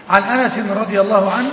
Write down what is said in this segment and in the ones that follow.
عن أنس رضي الله عنه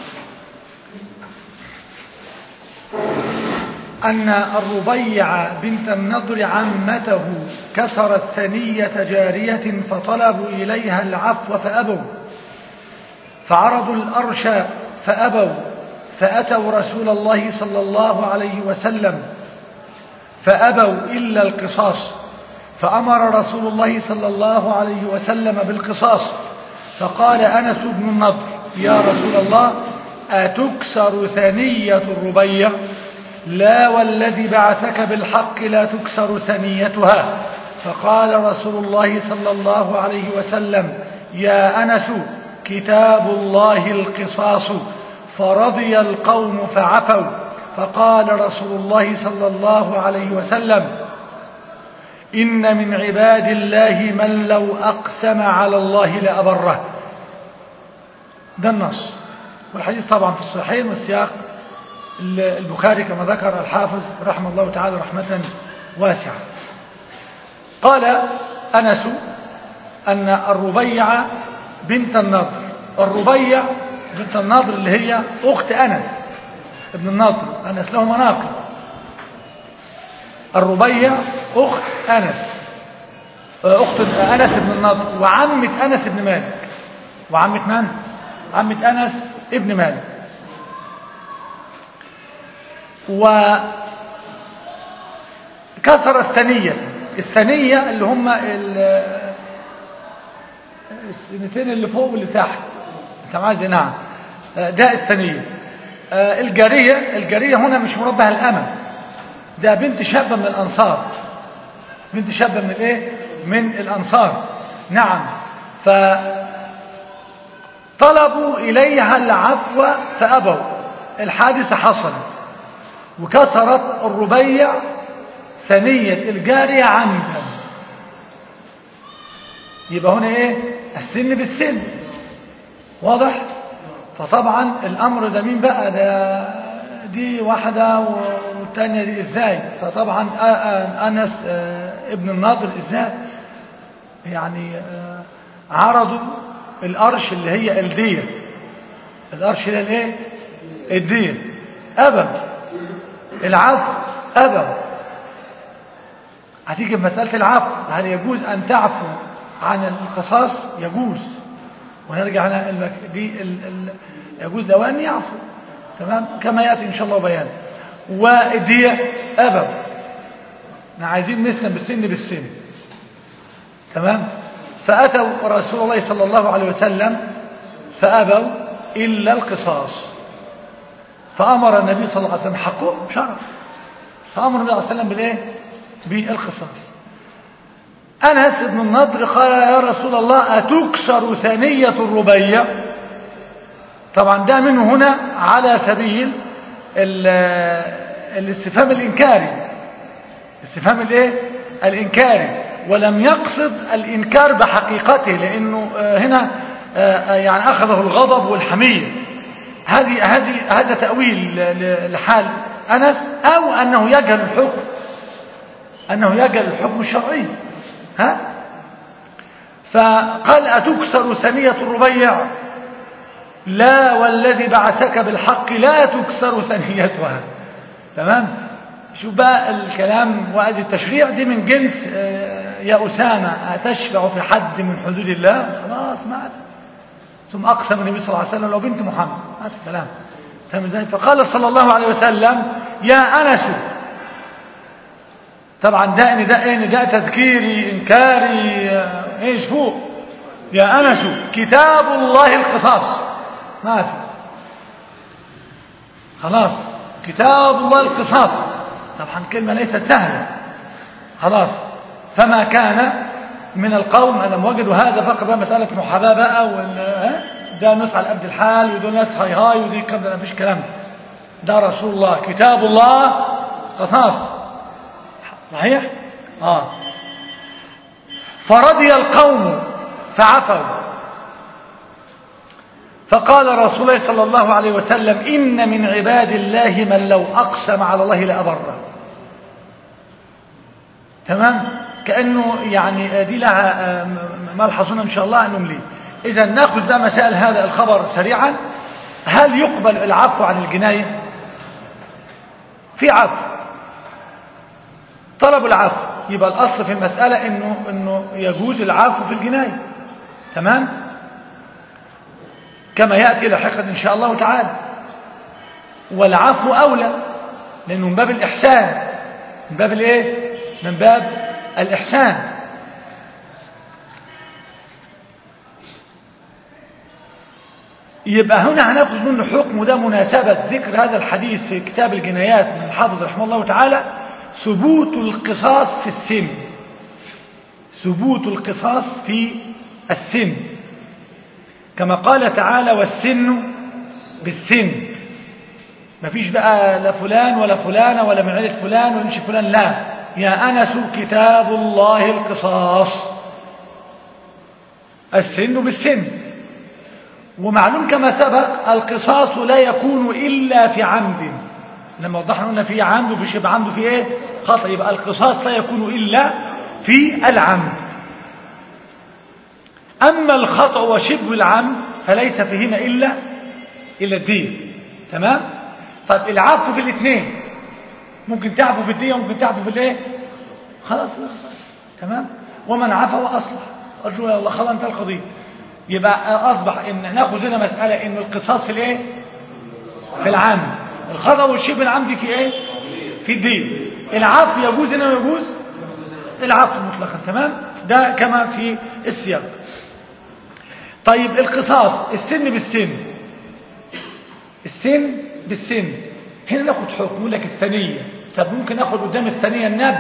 أن الربيع بنت النضر عمته كسرت ثنية جارية فطلبوا إليها العفو فأبوا فعرضوا الأرش فأبوا فأتوا رسول الله صلى الله عليه وسلم فأبوا إلا القصاص فأمر رسول الله صلى الله عليه وسلم بالقصاص فقال أنس بن النضر يا رسول الله أتكسر ثنية الربيع لا والذي بعثك بالحق لا تكسر ثنيتها فقال رسول الله صلى الله عليه وسلم يا أنس كتاب الله القصاص فرضي القوم فعفوا فقال رسول الله صلى الله عليه وسلم إن من عباد الله من لو أقسم على الله لأبره ده النص والحديث طبعا في الصحيحين والسياق البخاري كما ذكر الحافظ رحمه الله تعالى رحمة واسعة قال أنس أن الربيع بنت النضر الربيع بنت النضر اللي هي أخت أنس ابن النضر أنس له مناقب الربيع أخت أنس أخت أنس بن النضر وعمة أنس بن مالك وعمة من؟ عمة أنس ابن مالك وكسر الثنية الثنية اللي هم السنتين اللي فوق واللي تحت انت معاذ نعم ده الثنية الجارية الجارية هنا مش مربها الأمل ده بنت شابة من الأنصار بنت شابة من الايه من الأنصار نعم فطلبوا إليها العفو فأبوا الحادثة حصلت وكسرت الربيع ثنية الجارية عمدا يبقى هنا ايه السن بالسن واضح فطبعا الامر ده مين بقى ده دي واحدة والتانية دي ازاي فطبعا انس ابن الناظر ازاي يعني عرضوا الارش اللي هي الدية الارش اللي الايه الدية ابا العفو ابا هتيجي بمسألة العفو هل يجوز أن تعفو عن القصاص يجوز ونرجع هنا المك... دي ال... ال... يجوز له أن يعفو تمام كما يأتي إن شاء الله بيان والدية أبا احنا عايزين نسلم بالسن بالسن تمام فأتوا رسول الله صلى الله عليه وسلم فأبوا إلا القصاص فأمر النبي صلى الله عليه وسلم حقه شرف فأمر النبي صلى الله عليه وسلم بالإيه بالقصاص أنس بن النضر قال يا رسول الله أتكسر ثانية الربيع طبعا ده منه هنا على سبيل الاستفهام الإنكاري استفهام الايه الإنكاري ولم يقصد الإنكار بحقيقته لأنه هنا يعني أخذه الغضب والحمية هذه هذه هذا تأويل لحال أنس أو أنه يجهل الحكم أنه يجهل الحكم الشرعي ها فقال أتكسر ثنية الربيع لا والذي بعثك بالحق لا تكسر ثنيتها تمام شوف بقى الكلام وادي التشريع دي من جنس يا أسامة أتشفع في حد من حدود الله خلاص مات ثم أقسم النبي صلى الله عليه وسلم لو بنت محمد هذا الكلام فاهم ازاي فقال صلى الله عليه وسلم يا أنس طبعا ده نداء ايه نداء تذكيري انكاري ايش فوق يا انس كتاب الله القصاص ما في خلاص كتاب الله القصاص طبعا كلمه ليست سهله خلاص فما كان من القوم لم وجدوا هذا فقط بقى مساله محاباه بقى ده ناس على قد الحال ودول ناس هاي هاي ودي كم ما فيش كلام ده رسول الله كتاب الله قصاص صحيح آه فرضي القوم فعفوا فقال رسول الله صلى الله عليه وسلم إن من عباد الله من لو أقسم على الله لأبره تمام كأنه يعني دي لها ملحظون إن شاء الله أنهم لي إذا نأخذ بقى مسائل هذا الخبر سريعا هل يقبل العفو عن الجناية في عفو طلب العفو يبقى الأصل في المسألة إنه, إنه يجوز العفو في الجناية تمام كما يأتي لاحقا إن شاء الله تعالى والعفو أولى لأنه من باب الإحسان من باب الإيه من باب الإحسان يبقى هنا هناخذ منه حكم وده مناسبة ذكر هذا الحديث في كتاب الجنايات من الحافظ رحمه الله تعالى ثبوت القصاص في السن ثبوت القصاص في السن كما قال تعالى والسن بالسن مفيش بقى لا فلان ولا فلانة ولا من عيلة فلان ولا مش فلان لا يا أنس كتاب الله القصاص السن بالسن ومعلوم كما سبق القصاص لا يكون إلا في عمد لما وضحنا قلنا في عمد وفي شبه عمد وفي ايه خطأ يبقى القصاص لا يكون إلا في العمد أما الخطأ وشبه العمد فليس فيهما إلا إلا الدين تمام طيب العفو في الاثنين ممكن تعفو في الدين وممكن تعفو في الايه خلاص تمام ومن عفا وأصلح أرجو يا الله خلاص انتهى القضية يبقى أصبح إن ناخذ هنا مسألة إن القصاص في الايه في العام الخطأ والشبه العمدي في ايه في الدين العفو يجوز هنا يجوز العفو مطلقا تمام ده كما في السياق طيب القصاص السن بالسن السن بالسن هنا ناخد حكم يقول لك الثانية طب ممكن ناخد قدام الثانية النب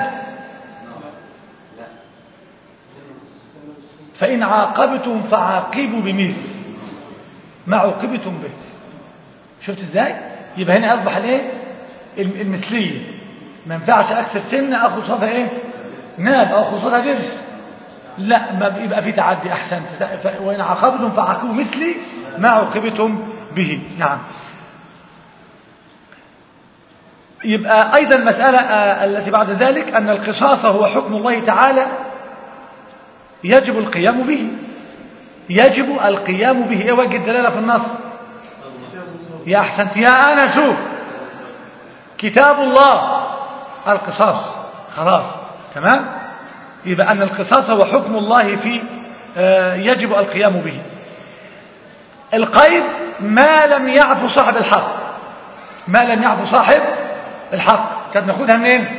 فإن عاقبتم فعاقبوا بمثل ما عوقبتم به شفت ازاي يبقى هنا اصبح الايه المثليه ما ينفعش اكسر سنه اخد صوتها ايه ناب او اخد صوتها درس لا ما بيبقى في تعدي احسن وان عاقبتم فعاقبوا مثلي ما عوقبتم به نعم يبقى ايضا المساله التي بعد ذلك ان القصاص هو حكم الله تعالى يجب القيام به يجب القيام به ايه وجه الدلاله في النص يا احسنت يا انس كتاب الله القصاص خلاص تمام يبقى ان القصاص هو حكم الله في يجب القيام به القيد ما لم يعفو صاحب الحق ما لم يعفو صاحب الحق كانت ناخدها منين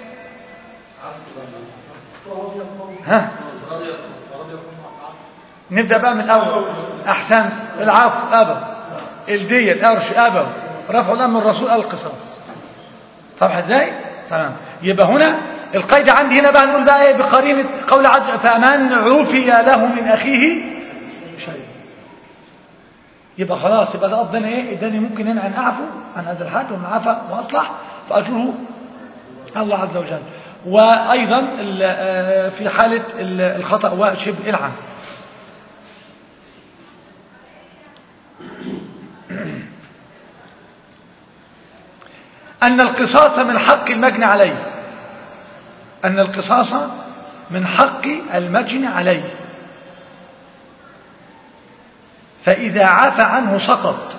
ها نبدأ بقى من الأول أحسنت العفو أبى الدية الأرش أبى رفع الأمر الرسول القصاص طبعا ازاي تمام يبقى هنا القيد عندي هنا بقى نقول بقى ايه بقرينة قول عز فمن عفي له من أخيه شيء يبقى خلاص يبقى ده قضينا ايه اداني ممكن هنا ان اعفو عن هذا الحد ومن عفا واصلح فاجره الله عز وجل وايضا في حالة الخطأ وشبه العمد أن القصاص من حق المجني عليه أن القصاص من حق المجني عليه فإذا عفى عنه سقط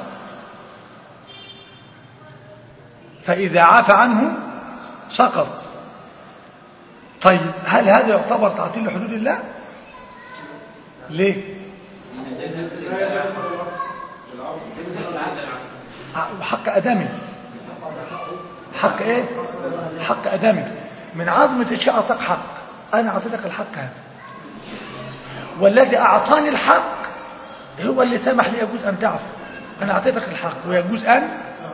فإذا عفى عنه سقط طيب هل هذا يعتبر تعطيل لحدود الله ليه حق أدمي حق ايه حق ادمي من عظمة الشيء اعطاك حق انا اعطيتك الحق هذا والذي اعطاني الحق هو اللي سمح لي يجوز ان تعفو انا اعطيتك الحق ويجوز ان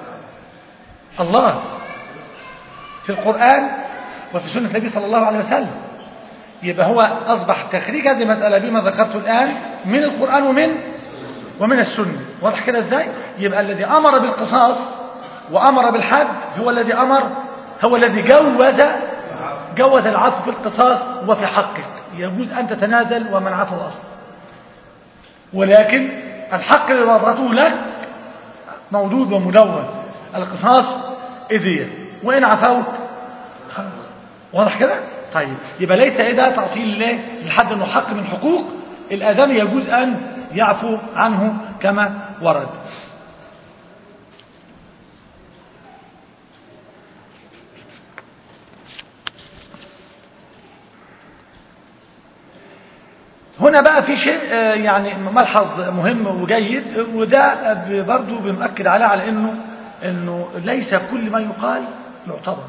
الله في القرآن وفي سنة النبي صلى الله عليه وسلم يبقى هو أصبح تخريج هذه المسألة بما ذكرته الآن من القرآن ومن ومن السنة واضح كده ازاي يبقى الذي أمر بالقصاص وأمر بالحد هو الذي أمر هو الذي جوز جوز العفو في القصاص وفي حقك يجوز أن تتنازل ومن عفو أصلا ولكن الحق الذي وضعته لك موجود ومدون القصاص إذية وإن عفوت خلاص واضح كده طيب يبقى ليس إيه ده تعطيل الله لحد أنه حق من حقوق الآدمي يجوز أن يعفو عنه كما ورد هنا بقى في شيء آه، يعني ملحظ مهم وجيد وده برضه بنؤكد عليه على انه انه ليس كل ما يقال يعتبر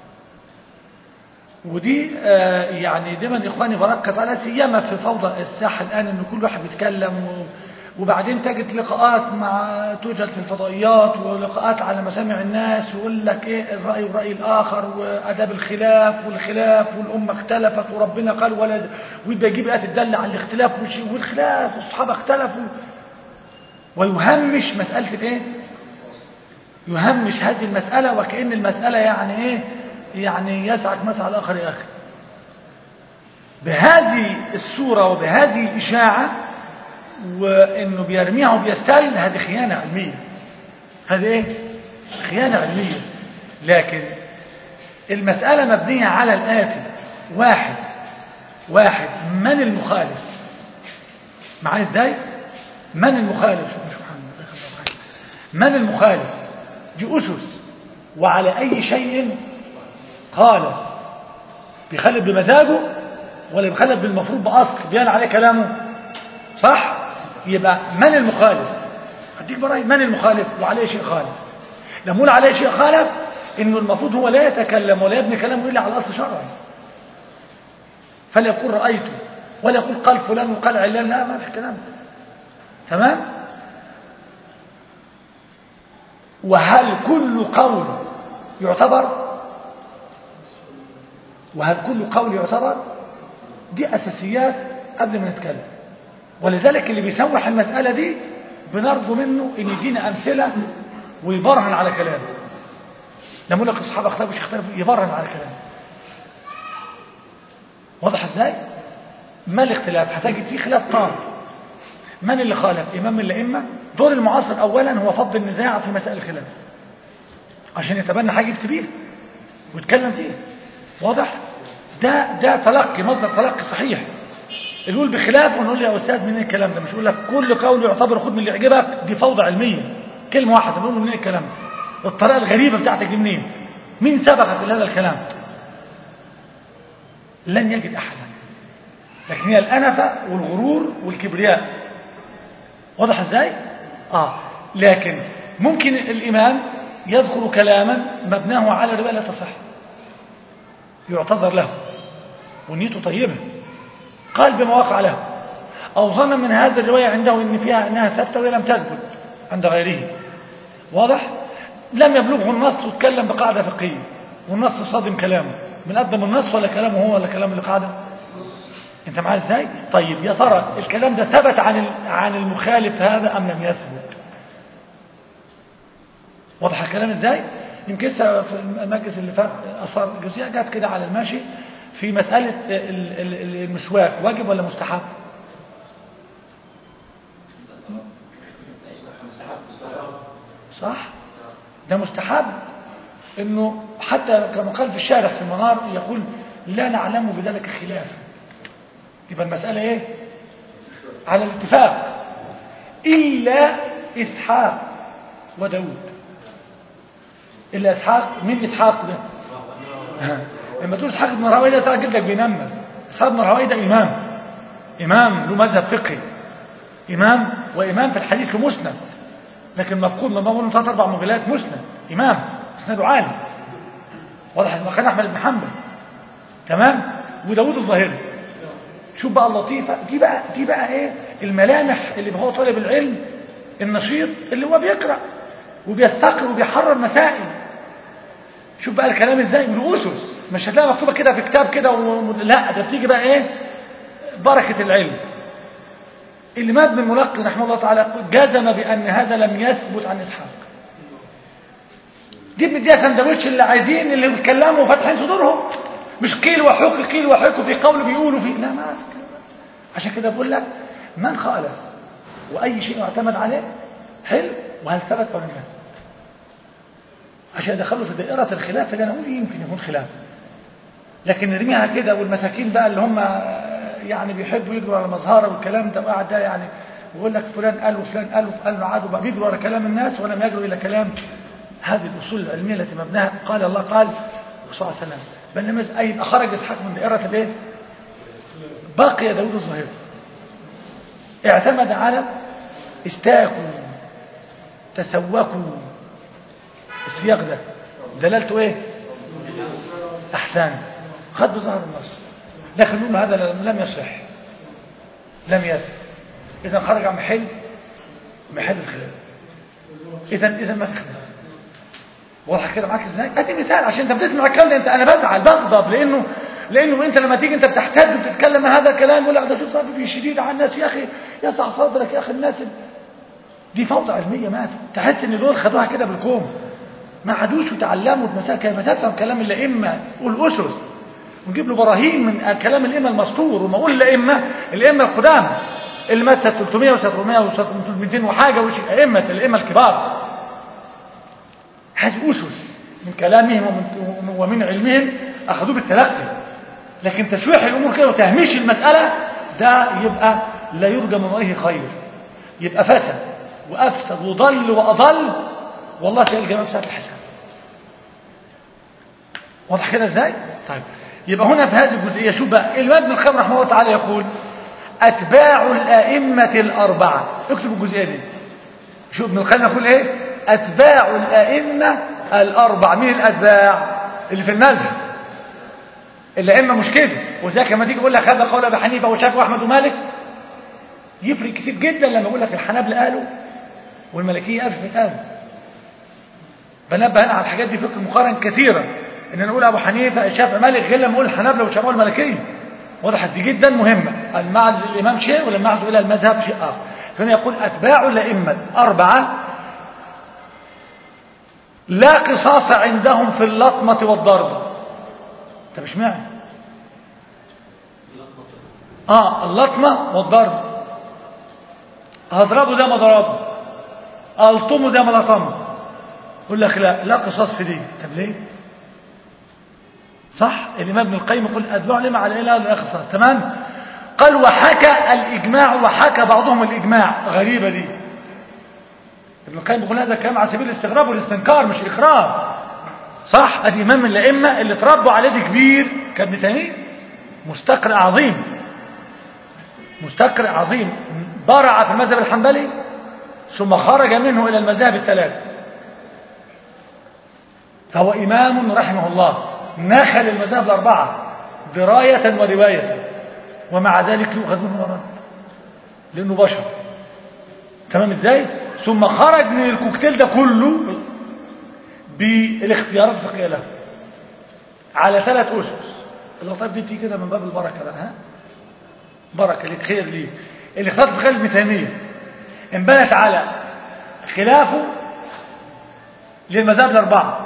ودي آه، يعني دايما اخواني بركز على سيما في فوضى الساحه الان ان كل واحد بيتكلم و- وبعدين تجد لقاءات مع توجد في الفضائيات ولقاءات على مسامع الناس ويقول لك ايه الراي والراي الاخر واداب الخلاف والخلاف والامه اختلفت وربنا قال ولا ز- ويبدا يجيب ايات تدل على الاختلاف والشيء والخلاف والصحابه اختلفوا ويهمش مساله الايه يهمش هذه المساله وكأن المساله يعني ايه يعني يسعك مسعى الاخر يا اخي بهذه الصوره وبهذه الاشاعه وانه بيرميها وبيستايل هذه خيانه علميه هذه ايه خيانه علميه لكن المساله مبنيه على الاتي واحد واحد من المخالف معايا ازاي من المخالف شوف شوف محمد الله يخليك معاك. من المخالف دي اسس وعلى اي شيء خالف بيخالف بمزاجه ولا بيخالف بالمفروض باصل بيان عليه كلامه صح يبقى من المخالف هديك براي من المخالف وعليه شيء خالف لما نقول عليه شيء خالف انه المفروض هو لا يتكلم ولا يبني كلامه الا على اصل شرعي فلا يقول رايته ولا يقول قال فلان وقال علان لا ما في الكلام ده. تمام وهل كل قول يعتبر وهل كل قول يعتبر دي اساسيات قبل ما نتكلم ولذلك اللي بيسوح المسألة دي بنرجو منه ان يدينا امثلة ويبرهن على كلامه لما يقول لك الصحابة اختلفوا مش اختلفوا يبرهن على كلامه واضح ازاي ما الاختلاف هتجد فيه خلاف طام من اللي خالف امام من الائمه دور المعاصر اولا هو فض النزاع في مسائل الخلاف عشان يتبنى حاجه يفتي بيها ويتكلم فيها واضح ده ده تلقي مصدر تلقي صحيح اللي يقول بخلاف ونقول يا استاذ منين الكلام ده مش يقول لك كل قول يعتبر خد من اللي يعجبك دي فوضى علميه كلمه واحده نقول له منين الكلام ده الطريقه الغريبه بتاعتك دي منين مين سبقك لهذا الكلام لن يجد احدا لكن هي الانفه والغرور والكبرياء واضح ازاي اه لكن ممكن الامام يذكر كلاما مبناه على روايه لا تصح يعتذر له ونيته طيبه قال بما وقع له أو ظن من هذه الرواية عنده إن فيها أنها ثابتة وهي لم تثبت عند غيره واضح؟ لم يبلغه النص وتكلم بقاعدة فقهية والنص صادم كلامه من قدم النص ولا كلامه هو ولا كلام القاعدة انت معايا ازاي طيب يا ترى الكلام ده ثبت عن ال- عن المخالف هذا ام لم يثبت واضح الكلام ازاي يمكن لسه في المجلس اللي فات اثار جزئيه جت كده على الماشي في مساله ال- ال- ال- المسواك واجب ولا مستحب صح ده مستحب انه حتى كما قال في الشارح في المنار يقول لا نعلم بذلك خلافا يبقى المسألة ايه على الاتفاق إلا إسحاق وداود إلا إسحاق مين إسحاق ده لما تقول إسحاق بن راهويه ده ترى جدك بينمى إسحاق بن راهويه ده إمام إمام له مذهب فقهي إمام وإمام في الحديث له مسند لكن مفقود من ضمن ثلاث أربع مجلات مسند إمام إسناده عالي واضح وكان أحمد بن حنبل تمام وداود الظاهري شوف بقى اللطيفة دي بقى دي بقى ايه الملامح اللي هو طالب العلم النشيط اللي هو بيقرأ وبيستقر وبيحرر مسائل شوف بقى الكلام ازاي من أسس مش هتلاقيها مكتوبة كده في كتاب كده و... لا ده بتيجي بقى ايه بركة العلم الإمام بن الملقن رحمه الله تعالى جزم بأن هذا لم يثبت عن إسحاق دي مديها سندوتش اللي عايزين اللي بيتكلموا وفاتحين صدورهم مش قيل وحكي قيل وحكوا في قول بيقولوا في لا ما في الكلام ده. عشان كده بقول لك من خالف واي شيء يعتمد عليه حلو وهل ثبت ولا لم يثبت عشان يدخلوا في دائره الخلاف اللي انا اقول يمكن يكون خلاف لكن نرميها كده والمساكين بقى اللي هم يعني بيحبوا يجروا على مظهره والكلام ده وقاعد ده يعني ويقول لك فلان قال وفلان قال وفلان عاد وبقى بيجروا ورا كلام الناس ولم يجروا الى كلام هذه الاصول العلميه التي مبناها قال الله قال صلى الله عليه وسلم بينما اي خرج اسحاق من دائره الايه بقي داود الظاهري اعتمد على استاكوا تسوكوا السياق ده دلالته ايه احسان خد بظهر النص لكن نقول هذا لم يصح لم يثبت اذا خرج عن محل محل الخلاف اذا اذا ما في خلاف واضح كده معاك ازاي ادي مثال عشان انت بتسمع الكلام ده انت انا بزعل بغضب لانه لانه انت لما تيجي انت بتحتد وتتكلم هذا الكلام يقول لك ده شوف صاحبي في شديد على الناس يا اخي يسع صدرك يا اخي الناس دي فوضى علميه ما تحس ان دول خدوها كده بالكوم ما عادوش وتعلموا المسائل كيف تفهم كلام الائمه والاسس ونجيب له براهين من كلام الائمه المسطور وما اقول الائمه الائمه القدامى اللي ماتت 300 و700 و200 وحاجه وش ائمه الائمه الكبار هذه اسس من كلامهم ومن, ومن علمهم اخذوه بالتلقي لكن تشويح الامور كده وتهميش المساله ده يبقى لا يرجى من ورائه خير يبقى فسد وافسد وضل واضل والله سيلقى نفسه الحساب واضح كده ازاي طيب يبقى هنا في هذه الجزئيه شوف بقى الامام ابن القيم رحمه الله تعالى يقول اتباع الائمه الاربعه اكتب الجزئيه دي شوف ابن القيم يقول ايه اتباع الائمه الاربعه مين الاتباع اللي في المذهب الائمه مش كده وذاك لما تيجي يقول لك هذا قول ابي حنيفه وشافعي واحمد ومالك يفرق كتير جدا لما يقول لك الحنابلة قالوا والملكيه قالوا قالوا بنبه انا على الحاجات دي فقه مقارن كثيرا ان نقول ابو حنيفه الشافعي مالك غير لما نقول الحنابلة والشافعي والملكيه وضحت دي جدا مهمه المعز للامام شيء وللمعز الى المذهب شيء اخر هنا يقول اتباع الائمه اربعه لا قصاص عندهم في اللطمه والضرب طب اشمعنى اه اللطمه والضرب هضربه زي ما ضربه الطمه زي ما لطمه يقول لك لا لا قصاص في دي طب ليه صح الامام ابن القيم يقول اتباع لما على اله لا قصاص تمام قال وحكى الاجماع وحكى بعضهم الاجماع غريبه دي ابن القيم بيقول هذا كلام على سبيل الاستغراب والاستنكار مش اقرار صح ادي امام من الائمه اللي تربوا على يد كبير كابن تيميه مستقر عظيم مستقر عظيم برع في المذهب الحنبلي ثم خرج منه الى المذاهب الثلاثه فهو امام رحمه الله نخل المذاهب الاربعه درايه وروايه ومع ذلك يؤخذ منه ورد لانه بشر تمام ازاي ثم خرج من الكوكتيل ده كله بالاختيارات الفقهيه له على ثلاث اسس اللطائف دي بتيجي كده من باب البركه بقى ها بركه ليك خير ليه الاختيارات الفقهيه ابن تيميه انبنت على خلافه للمذاهب الاربعه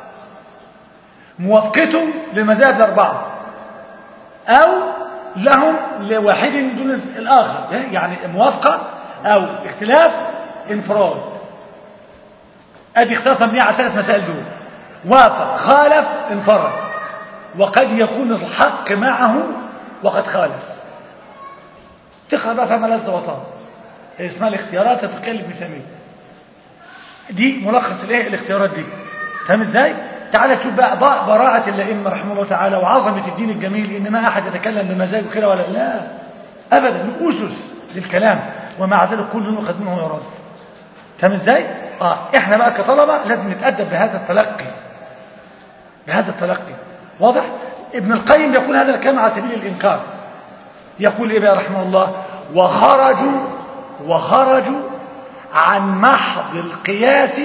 موافقته للمذاهب الاربعه او لهم لواحد دون الاخر يعني موافقه او اختلاف انفراد ادي اختلاف مبني على ثلاث مسائل دول وافق خالف انفرد وقد يكون الحق معه وقد خالف تقرا بقى فما لذ وطاب اسمها الاختيارات الفقهيه لابن تيميه دي ملخص الايه الاختيارات دي فاهم ازاي تعالى تشوف بقى براعه الائمه رحمه الله تعالى وعظمه الدين الجميل ان ما احد يتكلم بمزاجه كده ولا لا ابدا من اسس للكلام ومع ذلك كل يؤخذ منه ويرد فاهم ازاي اه احنا بقى كطلبه لازم نتادب بهذا التلقي بهذا التلقي واضح ابن القيم يقول هذا الكلام على سبيل الانكار يقول ايه بقى رحمه الله وخرجوا وخرجوا عن محض القياس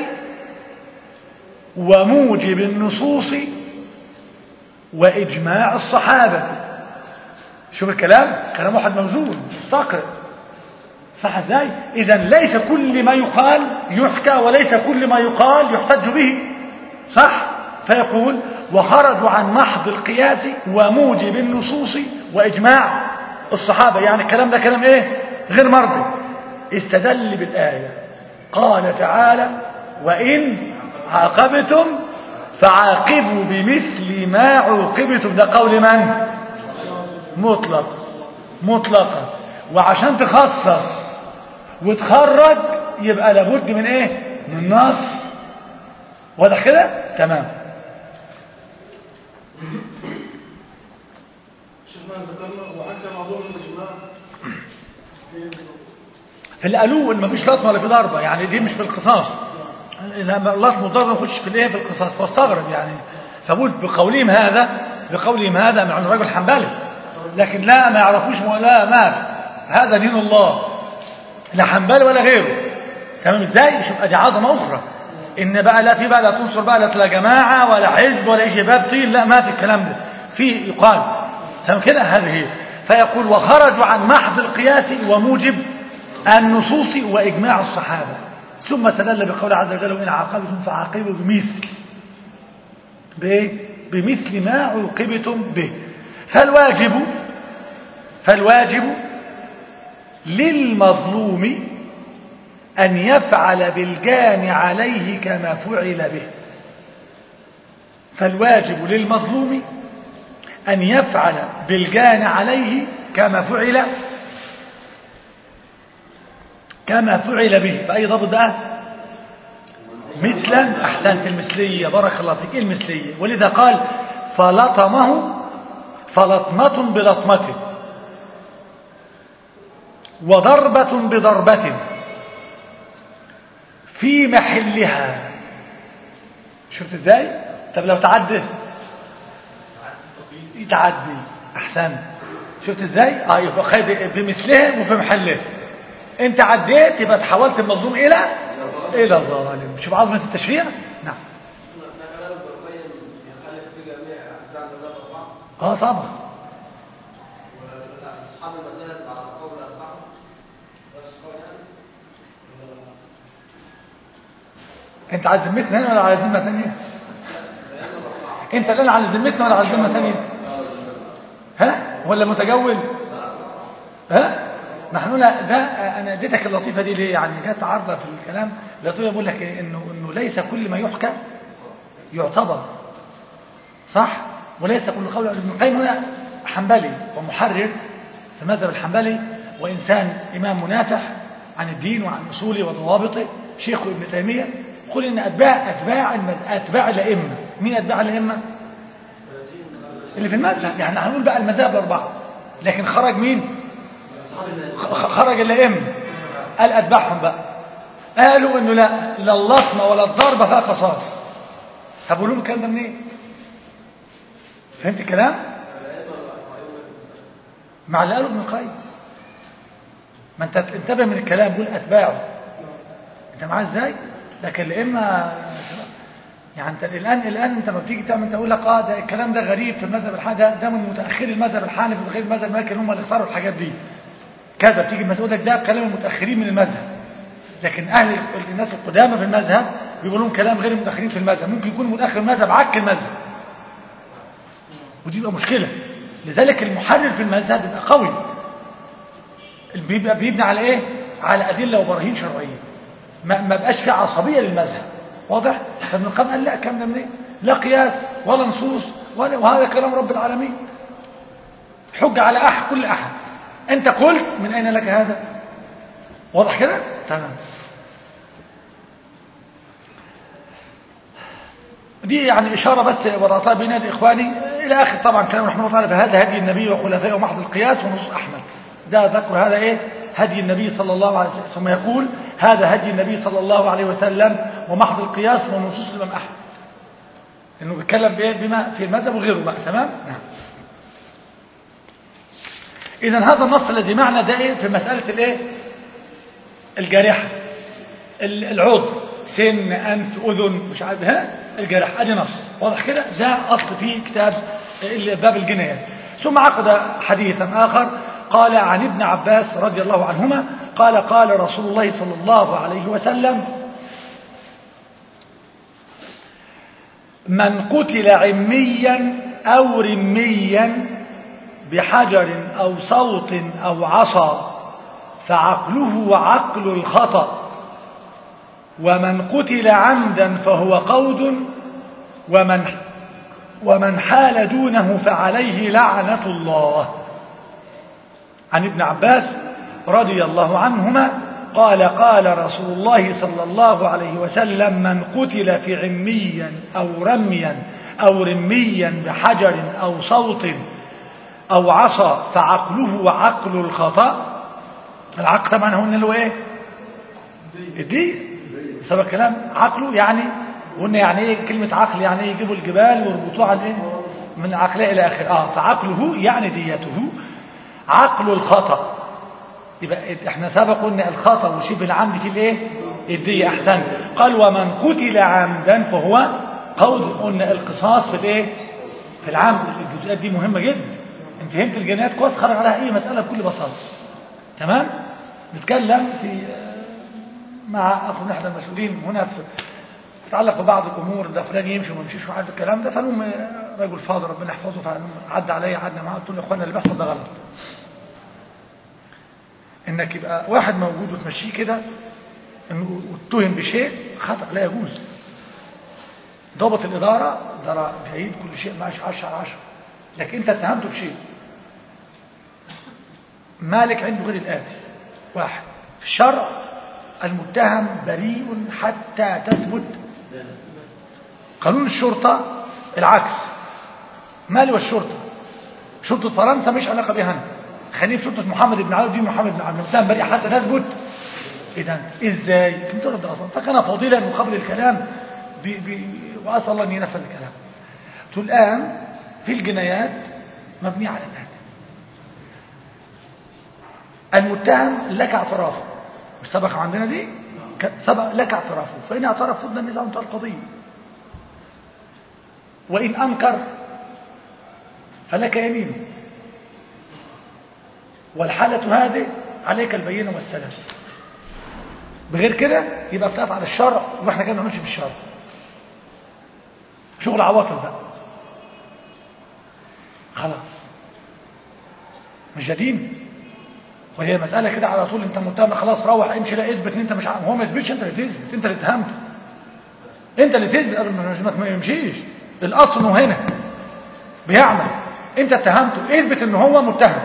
وموجب النصوص واجماع الصحابه شوف الكلام كلام واحد موزون مستقر صح ازاي اذا ليس كل ما يقال يحكى وليس كل ما يقال يحتج به صح فيقول وخرجوا عن محض القياس وموجب النصوص واجماع الصحابه يعني الكلام ده كلام ايه غير مرضي استدل بالايه قال تعالى وان عاقبتم فعاقبوا بمثل ما عوقبتم ده قول من مطلق مطلقا وعشان تخصص وتخرج يبقى لابد من ايه من نص واضح كده تمام شفنا ذكرنا وحكى بعضهم الاجماع في اللي قالوه ان مفيش لطمه ولا في ضربه يعني دي مش في القصاص لما اللطم والضربه ما يخش في الايه في القصاص فاستغرب يعني فبقول بقولهم هذا بقولهم هذا مع انه راجل حنبلي لكن لا ما يعرفوش لا ما في. هذا دين الله لا حنبلي ولا غيره تمام ازاي شوف ادي عظمه اخرى ان بقى لا في بقى لا تنصر بقى لا لا جماعه ولا حزب ولا شيء باب طين لا ما في الكلام ده في يقال تمام كده هذه هي فيقول وخرجوا عن محض القياس وموجب النصوص واجماع الصحابه ثم استدل بقول عز وجل وان عاقبتم فعاقبوا بمثل بايه بمثل ما عوقبتم به فالواجب فالواجب للمظلوم أن يفعل بالجان عليه كما فعل به فالواجب للمظلوم أن يفعل بالجان عليه كما فعل كما فعل به بأي ضبط بقى مثلا أحسنت المثلية بارك الله فيك إيه المثلية ولذا قال فلطمه فلطمة بلطمة وضربة بضربة في محلها شفت ازاي طب لو تعدي يتعدي احسن شفت ازاي اه يبقى خد بمثلها وفي محلها انت عديت يبقى تحولت المظلوم الى الى ظالم شوف عظمه التشريع نعم اه طبعا أصحاب المذاهب على قول الأربعة بس قول يعني انت على ذمتنا هنا ولا على ذمه ثانيه انت الان على ذمتنا ولا على ذمه ثانيه ها ولا متجول ها نحن لا ده انا اديتك اللطيفه دي ليه يعني جت عارضه في الكلام لطيفه بقول لك إيه؟ انه انه ليس كل ما يحكى يعتبر صح وليس كل قول ابن القيم هنا حنبلي ومحرر في المذهب الحنبلي وانسان امام منافح عن الدين وعن اصوله وضوابطه شيخه ابن تيميه يقول ان اتباع اتباع المذ- اتباع الائمه مين اتباع الائمه اللي في المذهب يعني هنقول بقى المذاهب الاربعه لكن خرج مين خ- خرج الائمه قال اتبعهم بقى قالوا انه لا لا اللطمه ولا الضربه فيها قصاص هقول لهم الكلام ده منين فهمت الكلام مع اللي قاله ابن القيم ما انت انتبه من الكلام قول اتباعه انت معاه ازاي لكن الائمه يعني انت الان الان انت لما بتيجي تعمل تقول لك اه ده الكلام ده غريب في المذهب الحنفي ده, ده من متاخري المذهب الحنفي وغير المذهب المالكي هم اللي اختاروا الحاجات دي كذا بتيجي المسؤول لك ده كلام المتاخرين من المذهب لكن اهل الناس القدامى في المذهب بيقولوا لهم كلام غير المتاخرين في المذهب ممكن يكون متاخر المذهب عك المذهب ودي بقى مشكله لذلك المحرر في المذهب بيبقى قوي بيبقى بيبني على ايه على ادله وبراهين شرعيه ما ما بقاش في عصبيه للمذهب واضح فابن القيم قال لا الكلام ده منين لا قياس ولا نصوص ولا وهذا كلام رب العالمين حج على احد كل احد انت قلت من اين لك هذا واضح كده تمام دي يعني إشارة بس وضعتها بين يدي إخواني إلى آخر طبعا كلام رحمه الله تعالى فهذا هدي النبي وخلفائه ومحض القياس ونصوص أحمد ده ذكر هذا إيه هدي النبي صلى الله عليه وسلم ثم يقول هذا هدي النبي صلى الله عليه وسلم ومحض القياس ونصوص الإمام أحمد إنه بيتكلم بإيه بما في المذهب وغيره بقى تمام نعم إذا هذا النص الذي معنا ده إيه في مسألة الإيه الجارحة ال- العضو سن أنف أذن مش عارف ها الجرح ادي نص واضح كده ده اصل في كتاب ال- باب الجنايات ثم عقد حديثا اخر قال عن ابن عباس رضي الله عنهما قال قال رسول الله صلى الله عليه وسلم من قتل عميا او رميا بحجر او صوت او عصا فعقله عقل الخطأ ومن قتل عمدا فهو قود ومن ومن حال دونه فعليه لعنة الله عن ابن عباس رضي الله عنهما قال قال رسول الله صلى الله عليه وسلم من قتل في عميا أو رميا أو رميا بحجر أو صوت أو عصا فعقله عقل الخطأ العقل طبعا هو اللي هو ايه الدين سبب كلام عقله يعني قلنا يعني ايه كلمة عقل يعني ايه يجيبوا الجبال ويربطوها على ايه من العقلية الى اخر اه فعقله يعني ديته عقل الخطأ يبقى احنا سبق قلنا الخطأ وشبه العمد في الايه الدية احسن قال ومن قتل عمدا فهو قول قلنا القصاص في الايه في العمد الجزئيات دي مهمة جدا انت فهمت الجنايات كويس خرج عليها اي مسألة بكل بساطة تمام نتكلم في مع اخو احد المسؤولين هنا في تتعلق ببعض الامور ده فلان يمشي وما يمشيش وعارف الكلام ده فالمهم رجل فاضل ربنا يحفظه فعدى عليا عدى معاه قلت له يا اخوانا اللي بيحصل ده غلط انك يبقى واحد موجود وتمشيه كده انه اتهم بشيء خطأ لا يجوز ضابط الإدارة ده بعيد كل شيء ماشي 10 على 10 لكن انت اتهمته بشيء مالك عنده غير الآتي واحد في الشرع المتهم بريء حتى تثبت قانون الشرطة العكس مالي والشرطة شرطة فرنسا مش علاقة بها أنا خليه في شرطة محمد بن علي دي محمد بن عبد المتهم بريء حتى تثبت إذا إزاي كنت رد أصلا فكان فضيلا مقابل الكلام بي بي وأسأل الله أن ينفذ الكلام الآن في الجنايات مبنية على الآتي المتهم لك اعترافه مش سبق عندنا دي سبق لك اعترافه فإن اعترف فضل النزاع انتهى القضية وإن أنكر فلك يمينه والحالة هذه عليك البينة والسلام بغير كده يبقى بتقف على الشرع واحنا كده ما بنعملش بالشرع شغل عواطف بقى خلاص مش جديد وهي مسألة كده على طول انت متهم خلاص روح امشي لا اثبت ان انت مش عارف هو ما يثبتش انت اللي تثبت انت اللي اتهمته انت اللي تثبت قبل ما ما يمشيش الاصل انه هنا بيعمل انت اتهمته اثبت ان هو متهم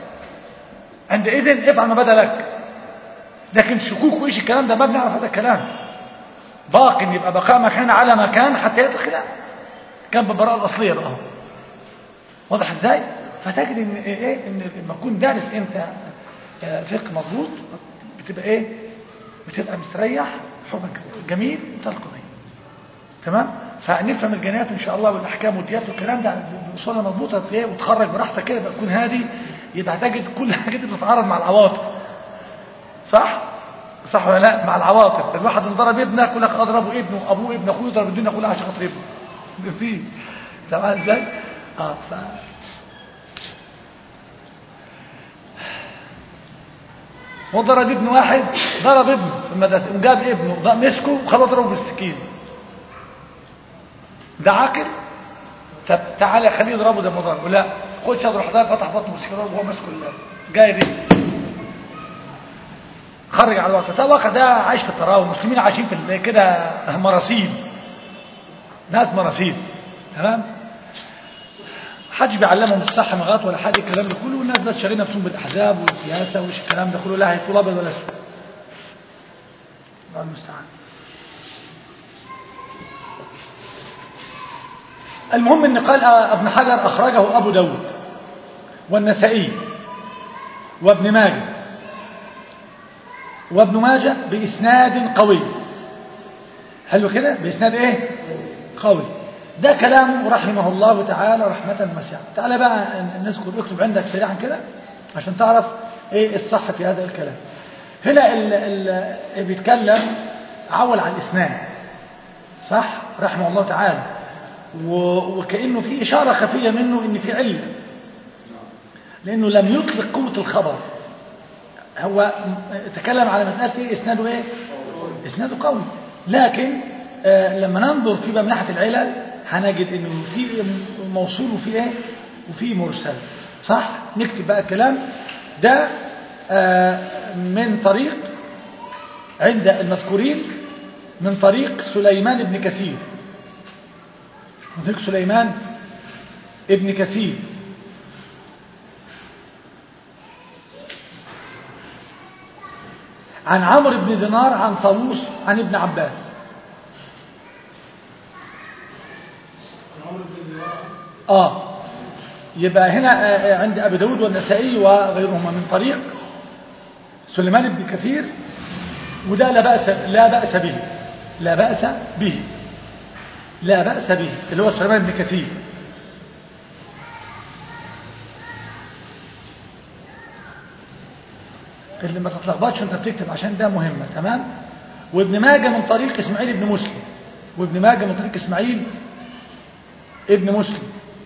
عندئذ افعل ما بدا لك لكن شكوك وايش الكلام ده ما بنعرف هذا الكلام باق يبقى بقاء مكان على مكان حتى يدخل كان بالبراءه الاصليه بقى واضح ازاي فتجد ان ايه ان لما تكون دارس انت فقه مضبوط بتبقى ايه بتبقى مستريح حبك جميل وتلقى القضيه تمام فنفهم الجنايات ان شاء الله والاحكام والديات والكلام ده بصوره مضبوطه ايه وتخرج براحتك كده يبقى تكون هادي يبقى هتجد كل حاجه دي بتتعارض مع العواطف صح صح ولا لا مع العواطف الواحد اللي ضرب ابنك يقول لك اضربه ابنه ابوه ابن اخوه يضرب الدنيا كلها عشان خاطر ابنه في سامع ازاي اه ف وضرب ابن واحد ضرب ابنه في المدرسه وجاب ابنه مسكه وخلاص ضربه بالسكين ده عاقل طب تعالى خليه يضربه زي ما ضربه لا خدش اضرب حضرتك فتح بطنه بالسكين وهو ماسكه جاي رجل خرج على الواقع الواقع ده عايش في التراوح المسلمين عايشين في كده مراسيل ناس مراسيل تمام حدش بيعلمهم الصح مغات ولا حاجه الكلام ده كله والناس بس شاغلين نفسهم بالاحزاب والسياسه وش الكلام ده كله لا هيطول ابيض ولا اسود الله المستعان المهم ان قال ابن حجر اخرجه ابو داود والنسائي وابن ماجه وابن ماجه بإسناد قوي حلو كده بإسناد ايه قوي ده كلامه رحمه الله تعالى رحمة واسعة تعالى بقى نذكر اكتب عندك سريعا كده عشان تعرف ايه الصح في هذا الكلام هنا اللي بيتكلم عول على الإسناد صح رحمه الله تعالى وكأنه في إشارة خفية منه إن في علة لأنه لم يطلق قوة الخبر هو تكلم على مسألة إيه إسناده إيه إسناده قوي لكن آه لما ننظر في بقى من ناحية العلل هنجد إنه في موصول وفي إيه وفي مرسل صح نكتب بقى الكلام ده آه من طريق عند المذكورين من طريق سليمان بن كثير من طريق سليمان ابن كثير عن عمرو بن دينار عن طاووس عن ابن عباس عمرو بن دينار اه يبقى هنا آه، آه، عند ابي داود والنسائي وغيرهما من طريق سليمان بن كثير وده لا بأس لا بأس به لا بأس به لا بأس به اللي هو سليمان بن كثير اللي ما تتلخبطش انت بتكتب عشان ده مهمة تمام وابن ماجه من طريق اسماعيل بن مسلم وابن ماجه من طريق اسماعيل ابن مسلم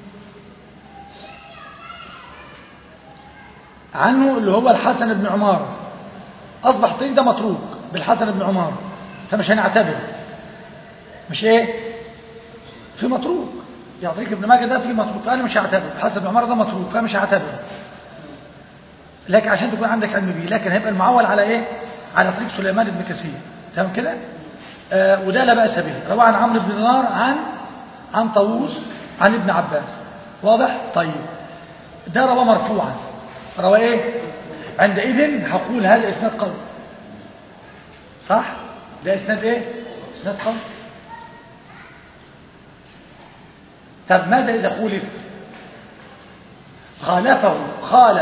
عنه اللي هو الحسن بن عمارة أصبح الطريق ده متروك بالحسن بن عمارة فمش هنعتبر مش ايه في متروك يعني طريق ابن ماجه ده في متروك أنا مش هعتبر الحسن بن عمارة ده متروك فمش هعتبر لكن عشان تكون عندك علم بيه لكن هيبقى المعول على ايه على طريق سليمان بن كثير تمام كده آه وده لا بأس به رواه عن عمرو بن دينار عن عن طاووس عن ابن عباس واضح طيب ده رواه مرفوعا رواه ايه عندئذ هقول هذا اسناد قوي صح ده اسناد ايه اسناد قوي طب ماذا اذا خولف خالفه خالف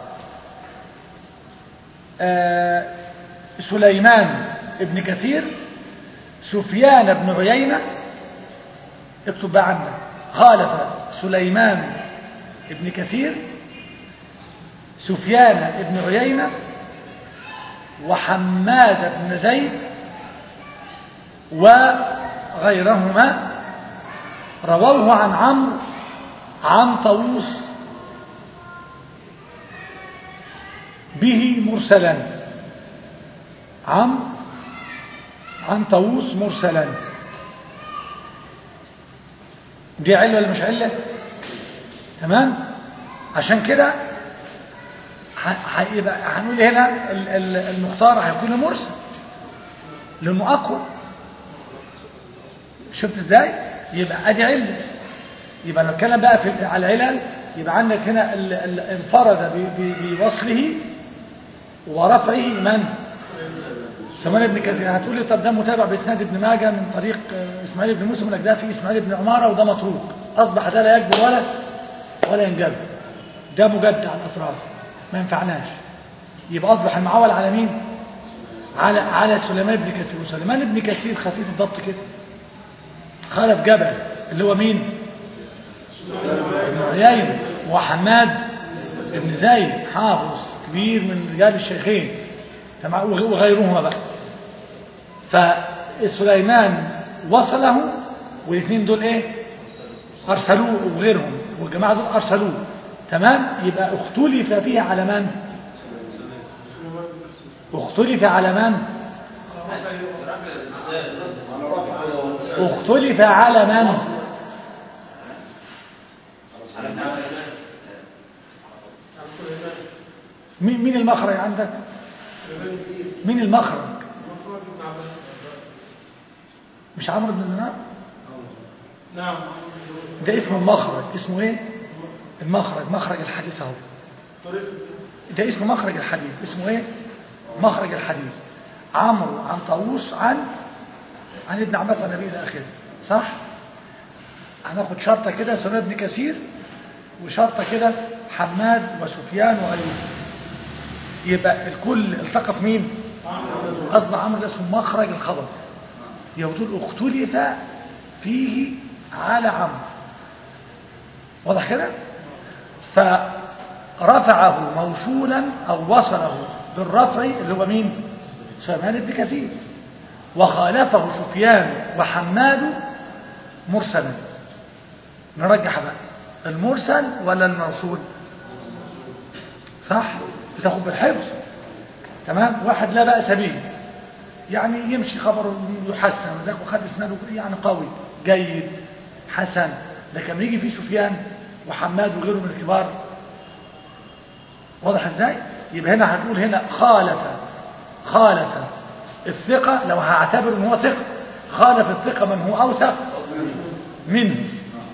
آه سليمان ابن كثير سفيان بن عيينة اكتب بقى عندك خالف سليمان ابن كثير سفيان بن عيينة وحماد بن زيد وغيرهما رووه عن عمرو عن طاووس به مرسلا عن عن طاووس مرسلا دي علة ولا مش علة تمام عشان كده ه- هيبقى هنقول هنا ال- ال- المختار هيكون مرسل لانه اقوى شفت ازاي يبقى ادي علة يبقى لو اتكلم بقى في على العلل يبقى عندك هنا ال- ال- انفرد ب- ب- بوصله ورفعه من سمان بن كثير هتقول لي طب ده متابع باسناد ابن ماجه من طريق آه، اسماعيل بن موسى لك ده في اسماعيل بن عماره وده متروك اصبح ده لا يكبر ولا ولا ينجب ده مجد على الاطراف ما ينفعناش يبقى اصبح المعول على مين على على سليمان بن كثير وسليمان بن كثير خفيف الضبط كده خالف جبل اللي هو مين ابن عيينة وحماد بن زيد حافظ كبير من رجال الشيخين تمام وغيرهما بقى فسليمان وصله والاثنين دول ايه ارسلوه وغيرهم والجماعه دول ارسلوه تمام يبقى اختلف فيه على من اختلف على من اختلف على من مين مين المخرج عندك مين المخرج مش عمرو بن دينار نعم ده اسمه المخرج اسمه ايه المخرج مخرج الحديث اهو طريق ده اسمه مخرج الحديث اسمه ايه مخرج الحديث عمرو عن طاووس عن عن ابن عباس عن النبي الى اخره صح هناخد شرطه كده سنة ابن كثير وشرطه كده حماد وسفيان وغيره يبقى الكل التقى في مين اصبح عمرو ده اسمه مخرج الخبر يبقى بتقول اختلف فيه على عمرو واضح كده فرفعه موصولا او وصله بالرفع اللي هو مين سليمان بن كثير وخالفه سفيان وحماد مرسلا نرجح بقى المرسل ولا الموصول صح بتاخد بالحفظ تمام واحد لا بأس به يعني يمشي خبره يحسن وذاك وخد اسناده يعني قوي جيد حسن لكن لما يجي فيه سفيان وحماد وغيره من الكبار واضح ازاي يبقى هنا هتقول هنا خالف خالف الثقة لو هعتبر ان هو ثقة خالف الثقة من هو اوثق منه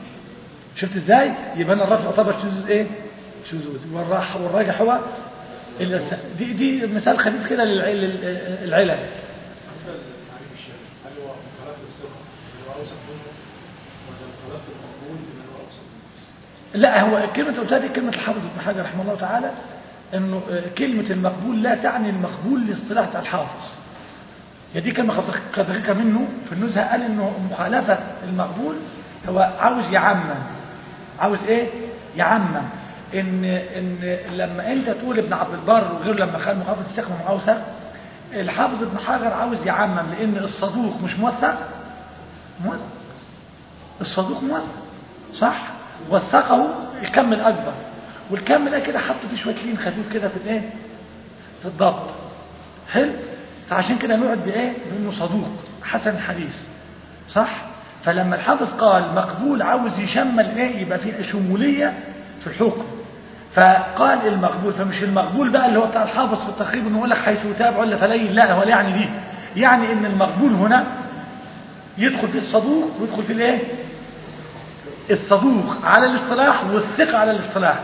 شفت ازاي يبقى هنا الرفع يعتبر شذوذ ايه شذوذ والراح والراجح هو الس- دي دي مثال خفيف كده للع- لل- للعلل مثل التعريف الشامل هل هو مخالفة الثقة اللي هو أوسط منه ولا مخالفة المقبول اللي هو أوسط منه؟ لا هو كلمة قلتها دي كلمة الحافظ ابن حجر رحمه الله تعالى انه آه، كلمة المقبول لا تعني المقبول لاصطلاح بتاع الحافظ هي دي كلمة خط- قد دقيقة منه في النزهة قال انه مخالفة المقبول هو عاوز يعمم عاوز ايه يعمم ان ان لما انت تقول ابن عبد البر وغير لما قال مخالفة الثقة ومعاوثة الحافظ ابن حجر عاوز يعمم لان الصدوق مش موثق موثق الصدوق موثق صح وثقه الكم الاكبر والكم ده كده حط فيه شويه لين خفيف كده في الايه في الضبط حلو فعشان كده نقعد بايه بانه صدوق حسن الحديث صح فلما الحافظ قال مقبول عاوز يشمل ايه يبقى فيه شموليه في الحكم فقال المقبول فمش المقبول بقى اللي هو بتاع الحافظ في التقريب انه يقول لك حيث يتابع ولا فلين لا هو لا يعني دي يعني ان المقبول هنا يدخل في الصدوق ويدخل في الايه الصدوق على الاصطلاح والثقة على الاصطلاح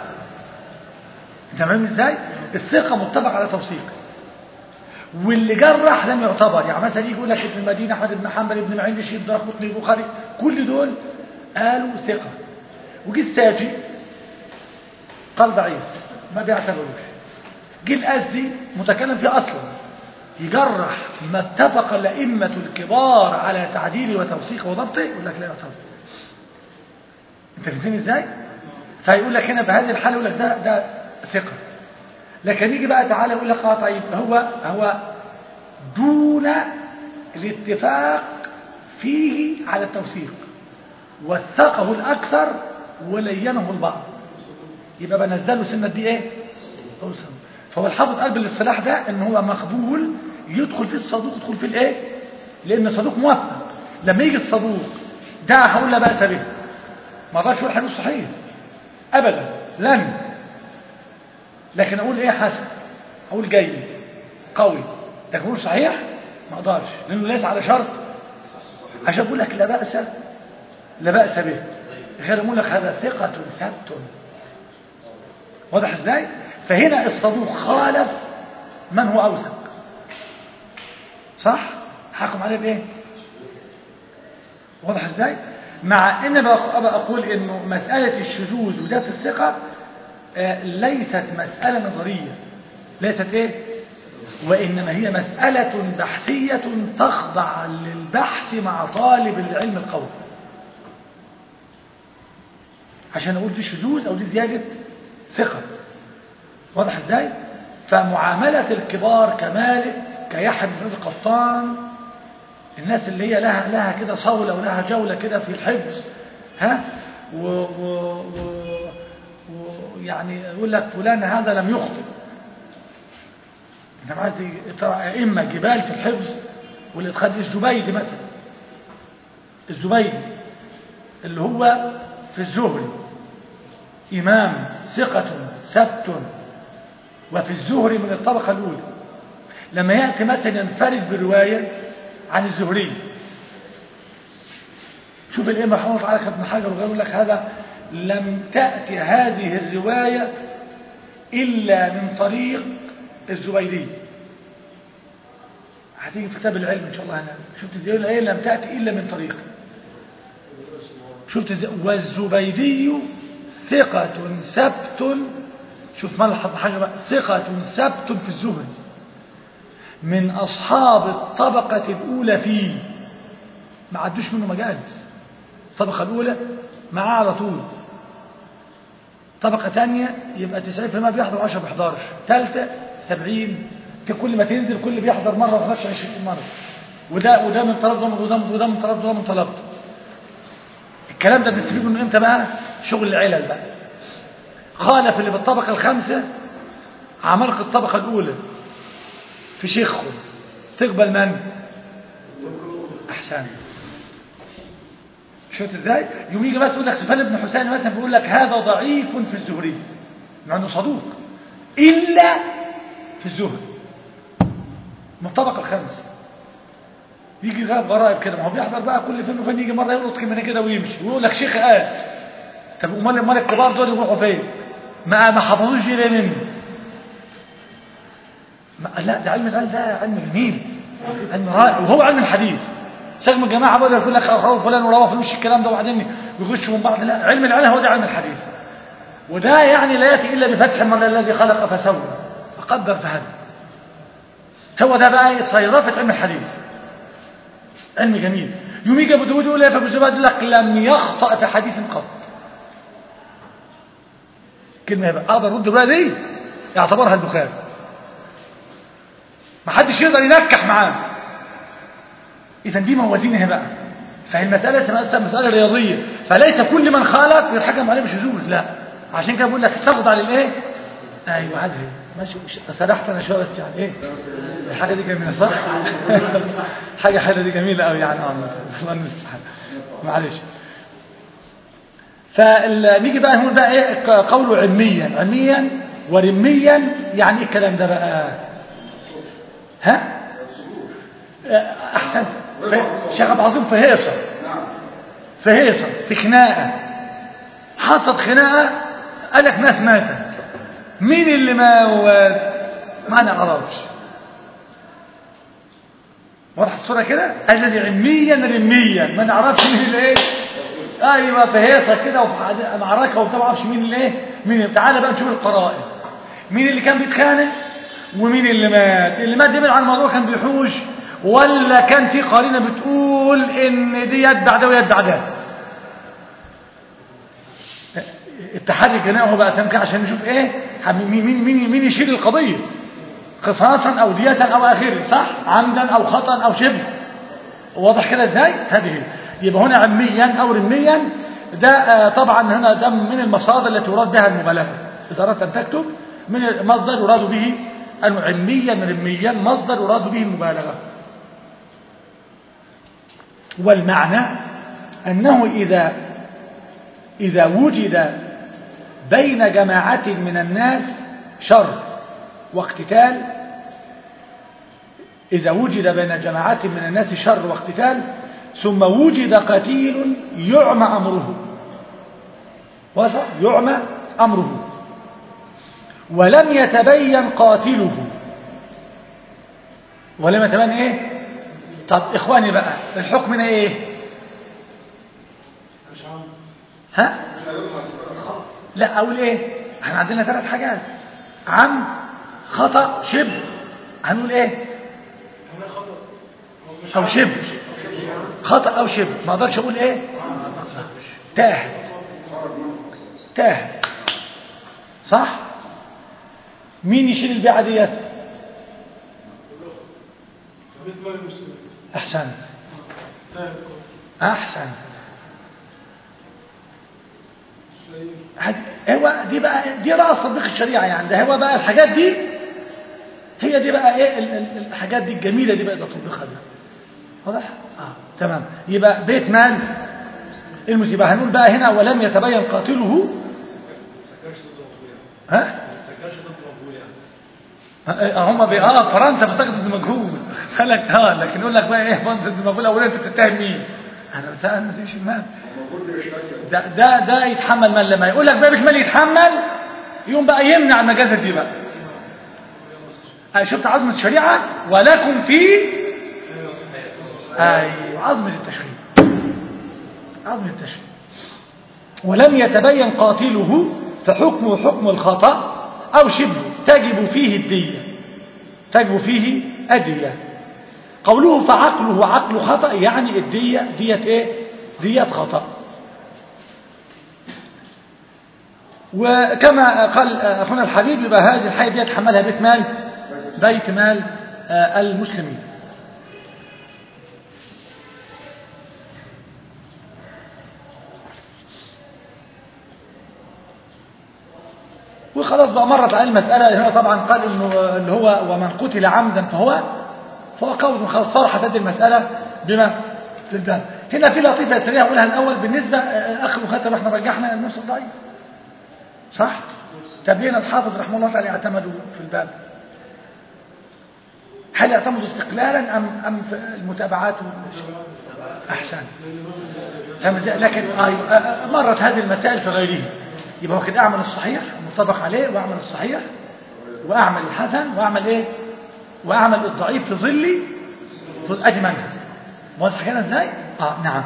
انت فاهم ازاي الثقة متفق على توثيق واللي جرح لم يعتبر يعني مثلا يجي يقول لك ابن المدينة احمد بن حنبل ابن معين الشيخ الدرقطني البخاري كل دول قالوا ثقة وجي الساجي قال ضعيف ما بيعتبروش جه الأزدي متكلم فيه أصلا يجرح ما اتفق الأئمة الكبار على تعديله وتوثيقه وضبطه يقول لك لا يعتبر انت فهمتني ازاي فيقول لك هنا بهذه الحاله يقول لك ده ده ثقه لكن يجي بقى تعالى يقول لك اه طيب هو هو دون الاتفاق فيه على التوثيق وثقه الاكثر ولينه البعض يبقى بنزله سنه دي ايه أوسم. فهو الحافظ قال بالاصطلاح ده ان هو مقبول يدخل في الصدوق يدخل في الايه لان الصدوق موثق لما يجي الصدوق ده هقول لا باس به ما اقدرش اقول حديث صحيح ابدا لن لكن اقول ايه حسن اقول جيد قوي لكن اقول صحيح ما اقدرش لانه ليس على شرط عشان اقول لك لا باس لا باس به غير اقول لك هذا ثقه ثبت واضح ازاي فهنا الصدوق خالف من هو اوثق صح حكم عليه بايه واضح ازاي مع ان بقى بقى اقول انه مساله الشذوذ وده في الثقه آه، ليست مساله نظريه ليست ايه وانما هي مساله بحثيه تخضع للبحث مع طالب العلم القوي عشان اقول دي شذوذ او دي زياده ثقه واضح ازاي فمعامله الكبار كمالك كيحيى بن سعيد القطان الناس اللي هي لها لها كده صولة ولها جولة كده في الحفظ ها و و و ويعني يقول لك فلان هذا لم يخطئ انت عايز ترى ائمه جبال في الحفظ والادخال الزبيدي مثلا الزبيدي اللي هو في الزهري امام ثقة ثبت وفي الزهري من الطبقة الأولى لما يأتي مثلا ينفرد برواية عن الزهري شوف الإمام رحمه الله تعالى ابن حجر وقال لك هذا لم تأتي هذه الرواية إلا من طريق الزبيدي هتيجي في كتاب العلم إن شاء الله هنا شفت ازاي يقول ايه لم تأتي إلا من طريق شفت ازاي والزبيدي ثقة ثبت شوف ملحظ حاجة بقى ثقة ثبت في الزهري من أصحاب الطبقة الأولى فيه ما عدوش منه مجالس الطبقة الأولى معاه على طول طبقة تانية يبقى 90% بيحضر 10 بيحضرش ثالثة 70 كل ما تنزل كل بيحضر مرة ما يحضرش 20 مرة وده وده من طلب ده وده وده من طلب وده من طلبته الكلام ده بنستفيد منه امتى بقى شغل العلل بقى خالف اللي بالطبقة الخامسة عمالقة الطبقة الأولى في شيخهم تقبل من أحسن شفت ازاي يوم يجي بس يقول لك سفيان بن حسين مثلا بيقول لك هذا ضعيف في الزهري مع انه صدوق الا في الزهري من الطبقه الخامسه يجي غاب غرائب كده ما هو بيحضر بقى كل فين وفين يجي مره يلقط كلمه كده ويمشي ويقول لك شيخ قال طب امال امال الكبار دول يروحوا فين ما ما حفظوش ليه منه لا ده علم العلم ده علم جميل علم رائع وهو علم الحديث سجم الجماعة بقى يقول لك أخوه فلان وروى فلوش الكلام ده وبعدين يخشوا من بعض لا علم العلم هو ده علم الحديث وده يعني لا يأتي إلا بفتح من الذي خلق فسوى فقدر فهد هو ده بقى صيرفة علم الحديث علم جميل يوم يجي ابو داود يقول ايه فابو زباد لك لم يخطأ في حديث قط كلمة يبقى اقدر ارد بقى دي يعتبرها البخاري ما حدش يقدر ينكح معاه اذا دي موازينها بقى فالمسألة اسمها مسألة رياضية فليس كل من خالف يتحكم عليه بشذوذ لا عشان كده بقول لك تخضع للايه ايوه عادي ماشي سرحت انا شويه بس يعني ايه الحاجه دي جميله صح حاجه حلوه دي جميله قوي يعني اه الله المستعان معلش فنيجي بقى هون بقى ايه قوله علميا علميا ورميا يعني ايه الكلام ده بقى ها احسن شيخ عبد العظيم في هيصه في هيصه في خناقه حصلت خناقه قال لك ناس ماتت مين اللي ما ما نعرفش واضح الصوره كده الذي علميا رميا ما نعرفش مين اللي ايه ايوه في هيصه كده وفي معركه وما تعرفش مين اللي ايه مين تعالى بقى نشوف القرائن مين اللي كان بيتخانق ومين اللي مات اللي مات يبعد عن الموضوع كان بيحوش ولا كان في قرينه بتقول ان دي يتبع ده ويتبع ده التحري الجنائي هو بقى تمكن عشان نشوف ايه مين مين مين يشيل القضيه قصاصا او دية او اخره صح عمدا او خطا او شبه واضح كده ازاي هذه يبقى هنا علميا او رميا ده آه طبعا هنا ده من المصادر التي يراد بها المبالغه اذا اردت ان تكتب من مصدر يراد به علميا رميا مصدر يراد به المبالغه والمعنى انه اذا اذا وجد بين جماعة من الناس شر واقتتال إذا وجد بين جماعة من الناس شر واقتتال ثم وجد قتيل يعمى أمره وصح يعمى أمره ولم يتبين قاتله ولم يتبين إيه طب إخواني بقى الحكم هنا إيه ها لا اقول ايه احنا عندنا ثلاث حاجات عم خطا شبه هنقول ايه او شبه خطا او شبه ما اقدرش اقول ايه تاه تاه صح مين يشيل البيعه ديت احسن احسن هو دي بقى دي رأس تطبيق الشريعة يعني ده هو بقى الحاجات دي هي دي بقى ايه الحاجات دي الجميلة دي بقى إذا تطبيقها دي واضح؟ اه تمام يبقى بيت مال المصيبة هنقول بقى هنا ولم يتبين قاتله ها؟ هم بي اه فرنسا بسقط المجهول خلك اه لكن يقول لك بقى ايه فرنسا المجهول اولا انت بتتهم مين؟ انا بتهم ما تمشي المال ده ده ده يتحمل مال لما يقول لك بقى مش مال يتحمل يقوم بقى يمنع المجازر دي بقى شفت عظمة الشريعة ولكم في ايوه عظمة التشريع عظمة التشريع ولم يتبين قاتله فحكمه حكم الخطأ أو شبه تجب فيه الدية تجب فيه أدية قوله فعقله عقل خطأ يعني الدية دية ايه دية خطأ وكما قال أخونا الحبيب يبقى هذه الحية دي يتحملها بيت مال بيت مال المسلمين وخلاص بقى مرت على المسألة هنا طبعا قال انه اللي هو ومن قتل عمدا فهو فهو قول خلاص صرحت هذه المسألة بما للباب هنا في لطيفة التاريخ أقولها الأول بالنسبة أخ مخاطب احنا رجحنا النص الضعيف صح؟ تبين الحافظ رحمه الله تعالى اعتمدوا في الباب هل يعتمدوا استقلالا أم أم في المتابعات أحسن لكن مرت هذه المسائل في غيره يبقى هو كده أعمل الصحيح المتفق عليه وأعمل الصحيح وأعمل الحسن وأعمل إيه واعمل الضعيف في ظلي في ادي منهج واضح كده ازاي اه نعم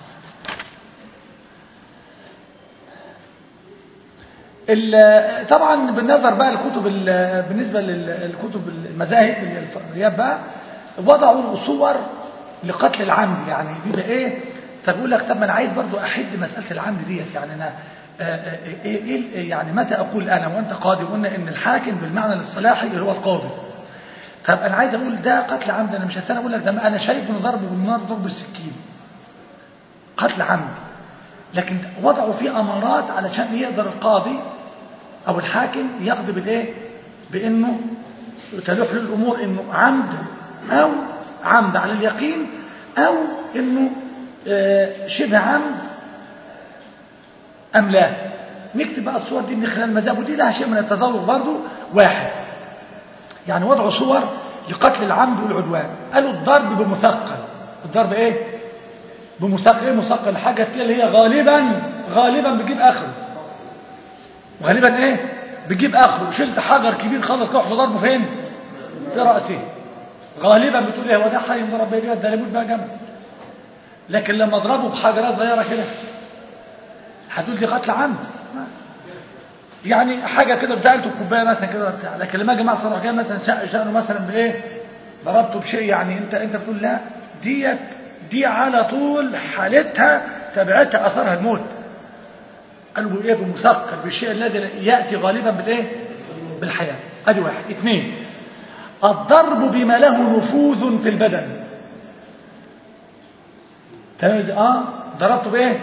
ال- طبعا بالنظر بقى الكتب ال- بالنسبه للكتب المذاهب اللي هي الفقهيات بقى وضعوا صور لقتل العمد يعني بيبقى ايه طب يقول لك طب ما انا عايز برضو احد مساله العمد ديت يعني انا آه، آه، ايه إيه- يعني متى اقول انا وانت قاضي وقلنا ان الحاكم بالمعنى الاصطلاحي اللي هو القاضي طب انا عايز اقول ده قتل عمد انا مش هستنى اقول لك ده انا شايف انه ضرب بالنار ضرب بالسكين قتل عمد لكن وضعوا فيه امارات علشان يقدر القاضي او الحاكم يقضي بالايه بانه تلوح له الامور انه عمد او عمد على اليقين او انه آه، شبه عمد ام لا نكتب بقى الصور دي من خلال المذاهب ودي لها شيء من التذوق برضه واحد يعني وضعوا صور لقتل العمد والعدوان قالوا الضرب بمثقل الضرب ايه بمثقل ايه مثقل حاجه كده اللي هي غالبا غالبا بيجيب اخره غالبا ايه بيجيب اخره شلت حجر كبير خالص تروح ضربه فين في راسه غالبا بتقول ايه هو ده حي ضرب بيه ده لابد بقى جنب لكن لما اضربه بحجرات صغيره كده هتقول دي قتل عمد يعني حاجه كده بتاعته الكوبايه مثلا كده ولا بتاع لكن لما اجي مع صلاح جاي مثلا شق شأنه مثلا بايه ضربته بشيء يعني انت انت بتقول لا ديت دي على طول حالتها تبعتها اثرها الموت قالوا ايه بمثقل بالشيء الذي ياتي غالبا بالايه بالحياه ادي واحد اثنين الضرب بما له نفوذ في البدن تمام اه ضربته بايه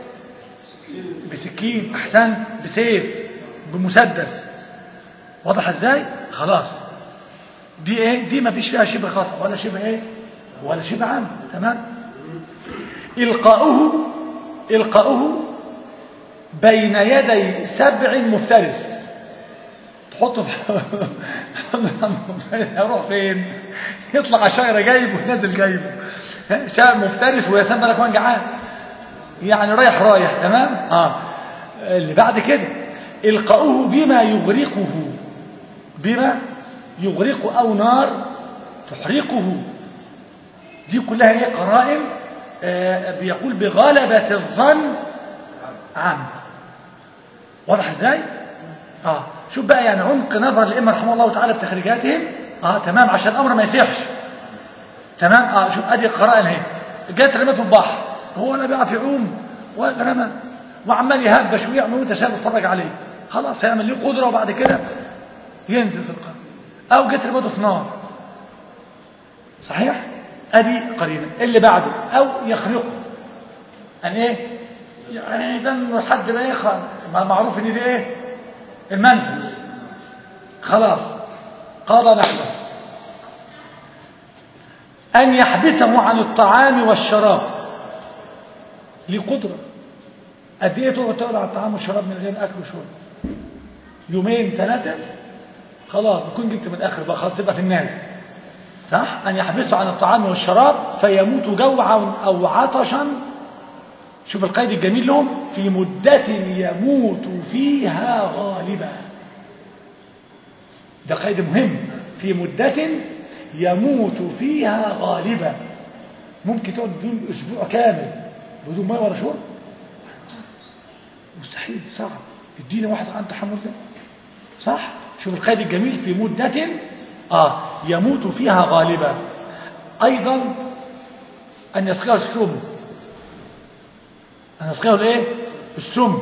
بسكين احسن بسيف بمسدس واضح ازاي خلاص دي ايه دي ما فيش فيها شبه خطا ولا شبه ايه ولا شبه عام تمام القاؤه القاؤه بين يدي سبع مفترس تحطه في يروح فين يطلع عشايرة جايبه ونازل جايبه شاب مفترس ويسمى لك وان جعان يعني رايح رايح تمام اه اللي بعد كده القاؤه بما يغرقه بما يغرقه او نار تحرقه دي كلها ايه قرائن آه بيقول بغلبة الظن عمد واضح ازاي اه شوف بقى يعني عمق نظر الائمه رحمه الله تعالى في تخريجاتهم اه تمام عشان الامر ما يسيحش تمام اه شوف ادي القرائن اهي جت رمته في البحر هو لا بيعرف يعوم ولا رمى وعمال يهبش ويعمل وانت شايف تتفرج عليه خلاص هيعمل ليه قدره وبعد كده ينزل في القرن او جت رمته في نار صحيح ادي قرينه اللي بعده او يخرقه ان ايه يعني ده لحد ما يخرج معروف ان دي ايه المنفذ خلاص قضى نحبه أن يحبسه عن الطعام والشراب لقدرة قد ايه تقعد تقعد على الطعام والشراب من غير اكل وشرب يومين ثلاثة خلاص بكون جبت من الاخر بقى خلاص تبقى في الناس صح ان يحبسه عن الطعام والشراب فيموت جوعا او عطشا شوف القيد الجميل لهم في مدة يموت فيها غالبا ده قيد مهم في مدة يموت فيها غالبا ممكن تقعد بدون اسبوع كامل بدون ماء ولا شرب مستحيل صعب ادينا واحد عن تحمل ده صح شوف القيد الجميل في مدة اه يموت فيها غالبا ايضا ان يسقيه السم ان يسقيه الايه السم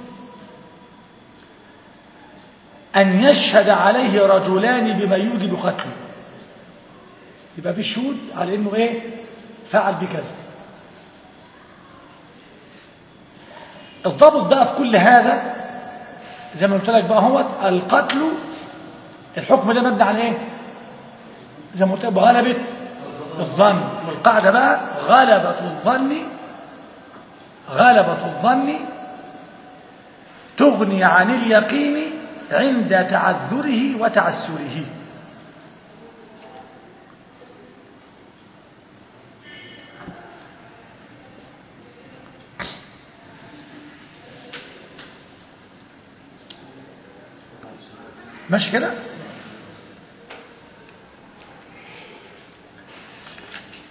ان يشهد عليه رجلان بما يوجب قتله يبقى في شهود على انه ايه فعل بكذا الضابط بقى في كل هذا زي ما قلت لك بقى هو القتل الحكم ده مبني على ايه زي ما قلت لك بغلبة الظن والقاعدة بقى غلبة الظن غلبة الظن تغني عن اليقين عند تعذره وتعسره ماشي كده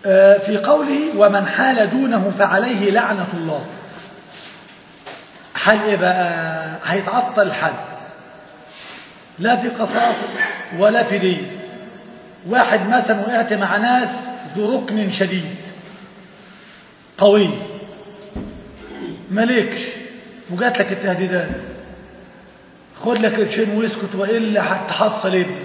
آه، في قوله ومن حال دونه فعليه لعنة الله حال ايه بقى هيتعطل الحد لا في قصاص ولا في دين واحد مثلا وقعت مع ناس ذو ركن شديد قوي مالكش وجات لك التهديدات خد لك قرشين واسكت والا هتحصل ابنك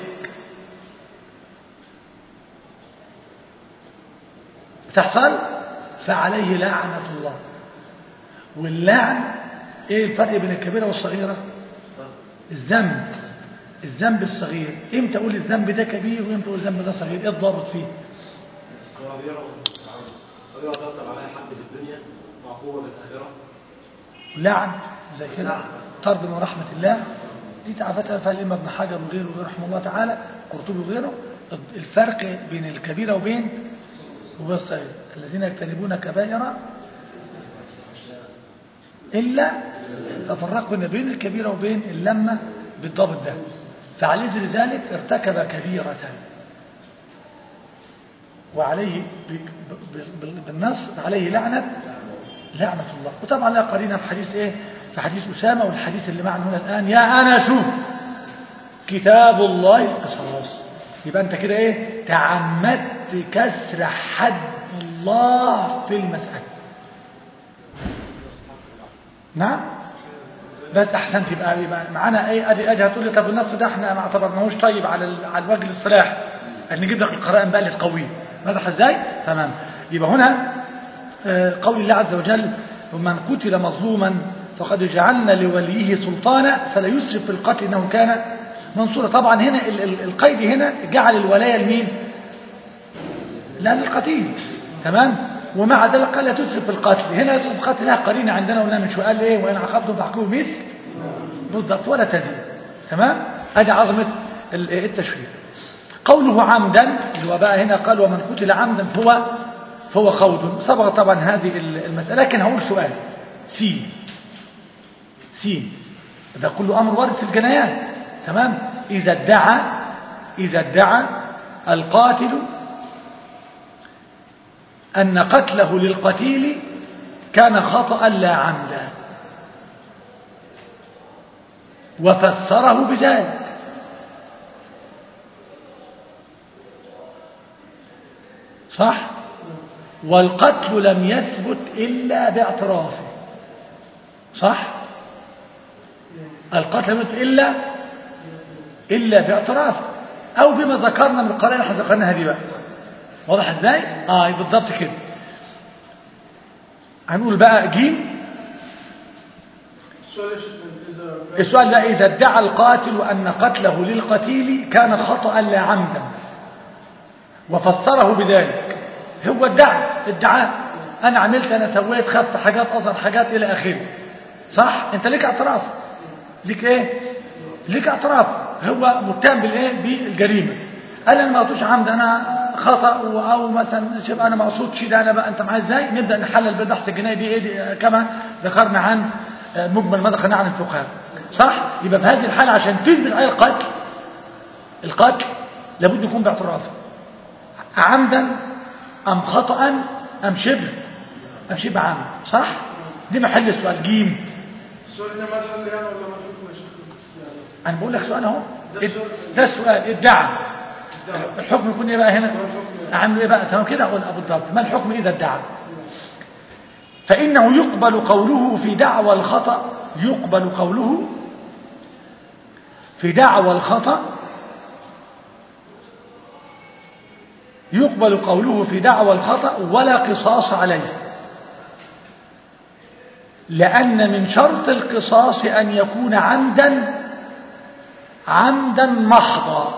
تحصل فعليه لعنة الله واللعن ايه الفرق بين الكبيرة والصغيرة الذنب الذنب الصغير امتى اقول الذنب ده كبير وامتى اقول الذنب ده صغير ايه الضابط فيه صغيرة صغيرة ترتب عليها حد في الدنيا معقوبة بالآخرة لعن زي كده طرد من رحمة الله دي تعرفتها فيها الإمام ابن حجر وغيره وغيره رحمه الله تعالى قرطبي وغيره الفرق بين الكبيرة وبين وبين الصغير الذين يجتنبون كبائر إلا ففرقوا بين الكبيرة وبين اللمة بالضبط ده فعلى إثر ذلك ارتكب كبيرة وعليه ب- ب- ب- بالنص عليه لعنة لعنة الله وطبعا لا قرينة في حديث ايه في حديث أسامة والحديث اللي معنا هنا الآن يا أنس كتاب الله القصاص يبقى أنت كده ايه تعمدت كسر حد الله في المسألة نعم بس احسنت يبقى يبقى معانا ايه ادي ادي هتقول لي طب النص ده احنا ما اعتبرناهوش طيب على ال- على الوجه الاصطلاحي نجيب لك القرائن بقى اللي تقويه واضح ازاي تمام يبقى هنا آه، قول الله عز وجل ومن قتل مظلوما فقد جعلنا لوليه سلطانا فلا يسرف في القتل انه كان منصورا طبعا هنا ال- ال- القيد هنا جعل الولايه لمين لا للقتيل تمام ومع ذلك قال لا تسرف في القتل هنا لا تسرف في القتل لها قرينه عندنا قلنا من شويه قال ايه وان عاقبتم فاحكموا مثل بالضبط ولا تزيد تمام ادي عظمه ال- التشريع قوله عمدا اللي هو بقى هنا قال ومن قتل عمدا فهو فهو خوض صبغ طبعا هذه المسألة لكن هقول سؤال سين سين ده كله أمر وارد في الجنايات تمام إذا ادعى إذا ادعى القاتل أن قتله للقتيل كان خطأ لا عمدا وفسره بذلك صح والقتل لم يثبت إلا باعترافه صح القتل لم يثبت إلا إلا باعترافه أو بما ذكرنا من القرائن اللي احنا ذكرناها دي بقى واضح ازاي اه بالضبط كده هنقول بقى جيم السؤال يا شيخ إذا السؤال ده إذا ادعى القاتل أن قتله للقتيل كان خطأ لا عمدا وفسره بذلك هو ادعى ادعاء أنا عملت أنا سويت خدت حاجات أظهر حاجات إلى آخره صح أنت ليك اعتراف ليك إيه ليك اعتراف هو متهم بالإيه بالجريمة قال أنا ما قلتوش عمد أنا خطأ و- أو مثلا شوف أنا ما أقصدش ده أنا بقى أنت معايا إزاي نبدأ نحلل بالبحث الجنائي دي إيه دي كما ذكرنا عن مجمل ما ذكرناه عن الفقهاء صح يبقى في هذه الحالة عشان تثبت عليه القتل القتل لابد يكون باعتراف عمدا أم خطأ أم شبه أم شبه عمد صح دي محل السؤال جيم السؤال ده ما الحل يعني ولا ما الحكم يا شيخ يعني أنا بقول لك سؤال أهو ده السؤال. ده السؤال ادعى الحكم يكون إيه بقى هنا عامل إيه بقى تمام كده أقول أبو بالضبط ما الحكم إذا ادعى فإنه يقبل قوله في دعوى الخطأ يقبل قوله في دعوى الخطأ يقبل قوله في دعوى الخطأ ولا قصاص عليه لأن من شرط القصاص أن يكون عمدا عمدا محضا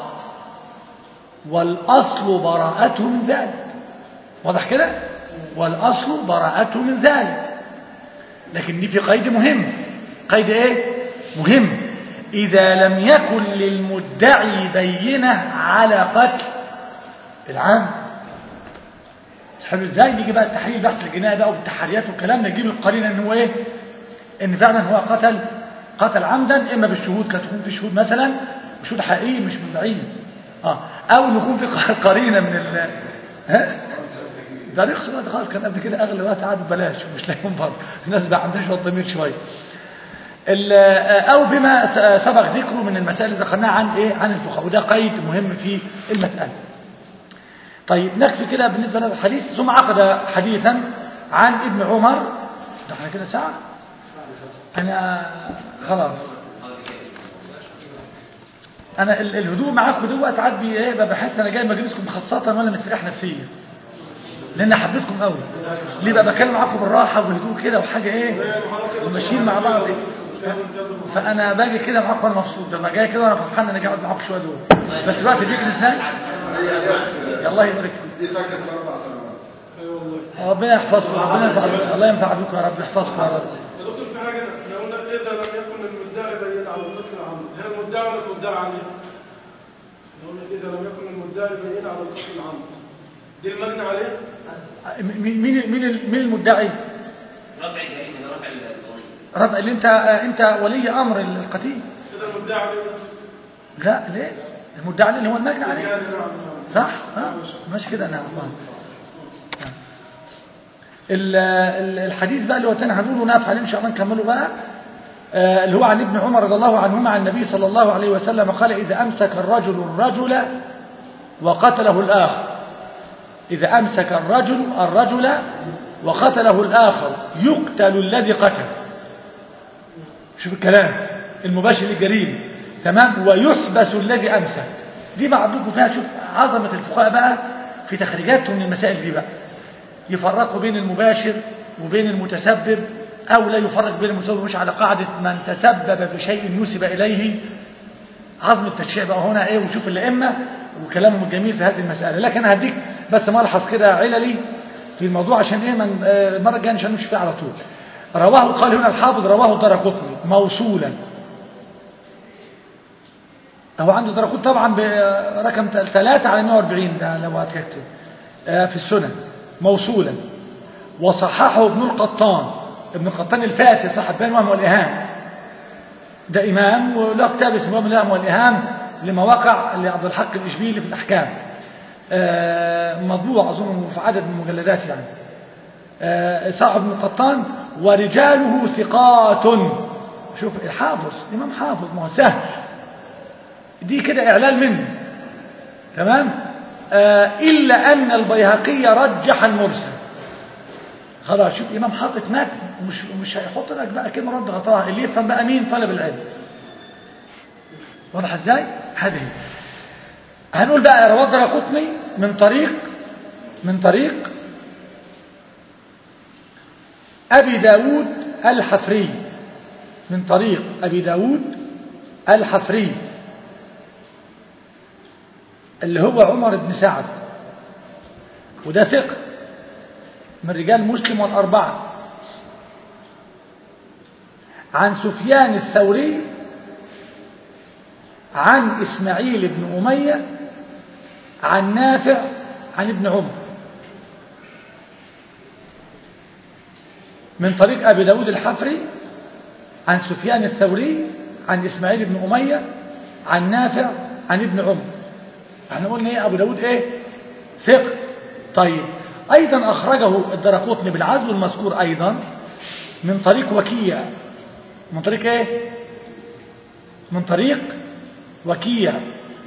والأصل براءته من ذلك واضح كده والأصل براءته من ذلك لكن دي في قيد مهم قيد ايه مهم إذا لم يكن للمدعي بينة على قتل العام حلو ازاي نيجي بقى التحليل بحث الجنائي بقى والتحريات والكلام نجيب القرينه ان هو ايه ان فعلا هو قتل قتل عمدا اما بالشهود كانت تكون في شهود مثلا شهود حقيقي مش مدعين اه او نكون في قرينه من ال ها ده رخص دلوقتي خلاص كان قبل كده اغلى وقت عاد ببلاش مش لاقيهم برضه الناس بقى عندها شويه ضمير شويه ال- او بما س- سبق ذكره من المسائل اللي ذكرناها عن ايه عن الفقهاء وده قيد مهم في المساله طيب نكفي كده بالنسبه لهذا الحديث ثم عقد حديثا عن ابن عمر ده احنا كده ساعه انا خلاص انا ال- الهدوء معاكم دوت عاد بي- ايه بقى بحس انا جاي مجلسكم خاصه وانا مستريح نفسيا لان حبيتكم قوي ليه بقى بكلم معاكم بالراحه وبهدوء كده وحاجه ايه وماشيين مع بعض إيه؟ فانا باجي كده معاكم وانا مبسوط لما جاي كده وانا فرحان ان انا قاعد معاكم شويه دول بس الوقت بيجري ازاي يا الله يبارك فيك دي فاكهة الأربع سنوات ربنا يحفظكم ربنا ينفع الله ينفع بكم يا رب يحفظكم يا رب يا دكتور في حاجه احنا قلنا اذا لم يكن المدعي بين على القتل العمد هي المدعي ولا المدعي عليه؟ احنا قلنا اذا لم يكن المدعي بين على القتل العمد دي المجني عليه؟ مين مين مين مين المدعي رفع الجريمه ده رفع القضيه رب اللي انت انت ولي امر القتيل كده المدعي عليه لا ليه المدعي عليه اللي هو المجني عليه يعني نعم صح ها ماشي كده نعم آه. ال- ال- الحديث بقى اللي هو تاني هنقوله نافع عليه ان شاء الله نكمله بقى آه، اللي هو عن ابن عمر رضي الله عنهما عن النبي صلى الله عليه وسلم قال إذا أمسك الرجل الرجل وقتله الآخر إذا أمسك الرجل الرجل وقتله الآخر يقتل الذي قتل شوف الكلام المباشر للجريمة تمام ويحبس الذي أمسك دي بقى عندكم فيها شوف عظمة الفقهاء بقى في تخريجاتهم من المسائل دي بقى يفرقوا بين المباشر وبين المتسبب أو لا يفرق بين المتسبب مش على قاعدة من تسبب بشيء نسب إليه عظم التشريع بقى هنا ايه وشوف الائمه وكلامهم الجميل في هذه المساله لكن انا هديك بس ملحظ كده عللي في الموضوع عشان ايه من آه، المره الجايه مش هنمشي فيه على طول رواه قال هنا الحافظ رواه الدرقطني موصولا هو عنده درقوت طبعا برقم 3 على 140 ده لو هتكتب آه، في السنن موصولا وصححه ابن القطان ابن القطان الفاسي صاحب بين وهم والاهام ده إمام وله كتاب اسمه إمام الإمام والإهام لما وقع لعبد الحق الإشبيلي في الأحكام آه، مطبوع أظن في عدد من المجلدات يعني آه، صاحب ابن قطان ورجاله ثقات شوف الحافظ إمام حافظ ما هو سهل دي كده إعلان منه تمام آه، إلا أن البيهقي رجح المرسل خلاص شوف إمام حاطط متن ومش مش هيحط لك بقى كلمة رد غطاها اللي يفهم بقى مين طالب العلم واضح ازاي هذه هنقول بقى رواه الدرقطني من طريق من طريق أبي داود الحفري من طريق أبي داود الحفري اللي هو عمر بن سعد وده ثقة من رجال مسلم والأربعة عن سفيان الثوري عن إسماعيل بن أمية عن نافع عن ابن عمر من طريق أبي داود الحفري عن سفيان الثوري عن إسماعيل بن أمية عن نافع عن ابن عمر احنا قلنا ايه أبو داود ايه ثقة طيب أيضا أخرجه الدرقوطني بالعزو المذكور أيضا من طريق وكيع من طريق ايه من طريق وكيع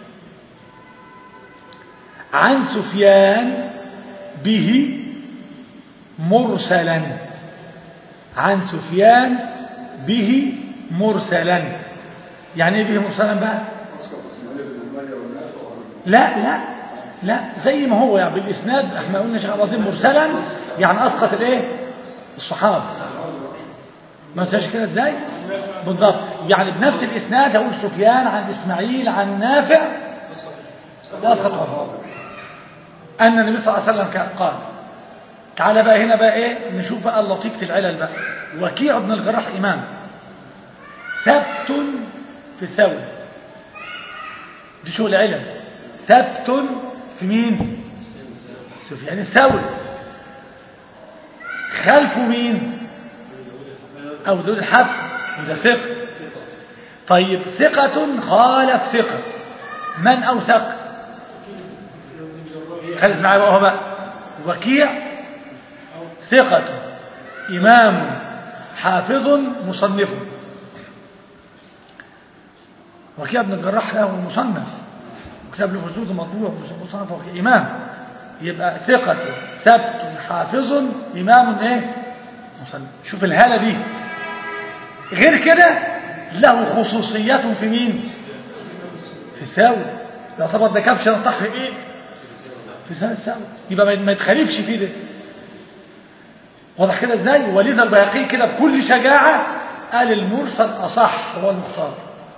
عن سفيان به مرسلا عن سفيان به مرسلا يعني ايه به مرسلا بقى أسقط إسماعيل بن أمية والنافع وعن لا لا لا زي ما هو يعني بالاسناد احنا قلنا شيخ عظيم مرسلا يعني اسقط الايه الصحابه ما انتش كده ازاي بالضبط يعني بنفس الاسناد هقول سفيان عن اسماعيل عن نافع ده اسقط عمر. ان النبي صلى الله عليه وسلم كان قال تعالى بقى هنا بقى ايه نشوف بقى اللطيف في العلل بقى وكيع بن الجراح امام ثبت في الثوب دي شو العلل ثبت في مين سفيان الثوري خلفه مين أو ذو الحف وده ثقة طيب ثقة خالف ثقة من أوثق خلف معايا بقى هو بقى وكيع ثقة إمام حافظ مصنف وكيع بن الجراح له مصنف وكتاب له فسود مطبوع مصنف وكيع إمام يبقى ثقة ثبت حافظ إمام إيه مصنف شوف الهالة دي غير كده له خصوصيات في مين في الساوي يعتبر ده كبش نطح في ايه في سنة الساوي يبقى ما- ما يتخالفش فيه ده واضح كده ازاي ولذا البيهقي كده بكل شجاعة قال المرسل أصح هو المختار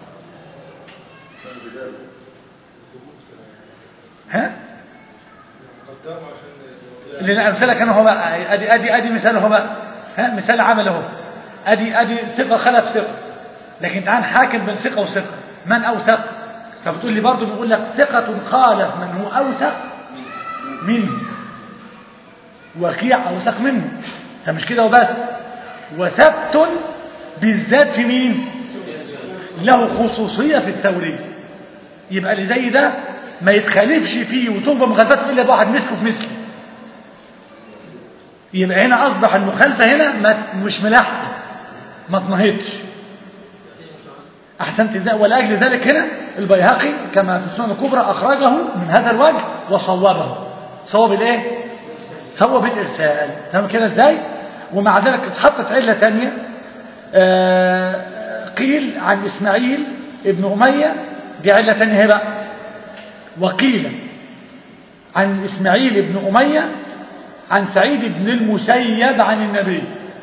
ها قدامه عشان اللي الأمثلة كانوا هو بقى أدي أدي أدي مثال هو بقى ها مثال عمل اهو أدي أدي ثقة خلف ثقة لكن تعال حاكم بين ثقة وثقة من أوثق فبتقول لي برضه بيقول لك ثقة خالف من هو أوثق منه وكيع أوثق منه فمش كده وبس وثبت بالذات في مين له خصوصية في الثوري يبقى اللي زي ده ما يتخالفش فيه وتوبة مخالفته إلا بواحد مثله في مثله يبقى هنا أصبح المخالفة هنا ما مش ملاحقة ما تنهضش أحسنت ازاي ولأجل ذلك هنا البيهقي كما في السنن الكبرى أخرجه من هذا الوجه وصوبه صوب الايه صوب الإرسال تمام كده ازاي ومع ذلك اتحطت علة تانية آه، قيل عن إسماعيل ابن أمية دي علة تانية هي بقى وقيل عن إسماعيل بن أمية عن سعيد بن المسيب عن النبي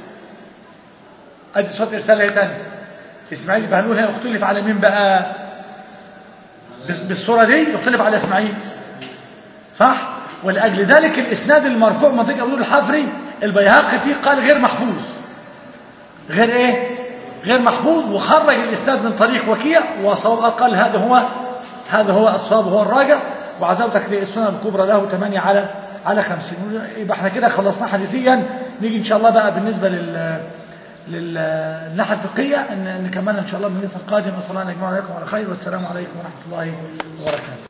ادي صوت إرسال هي تانية إسماعيل بهنقول هنا اختلف على مين بقى بس- بالصورة دي اختلف على إسماعيل صح ولأجل ذلك الإسناد المرفوع منطقة أبو الحفري البيهقي فيه قال غير محفوظ غير ايه غير محفوظ وخرج الإسناد من طريق وكيع وصواب قال هذا هو هذا هو الصواب هو الراجع وعزوتك للسنن الكبرى له 8 على على 50 يبقى احنا كده خلصنا حديثيا نيجي ان شاء الله بقى بالنسبة لل للناحية الفقهية ان نكملها ان شاء الله من القادم وصلى الله عليه وسلم على خير والسلام عليكم ورحمة الله وبركاته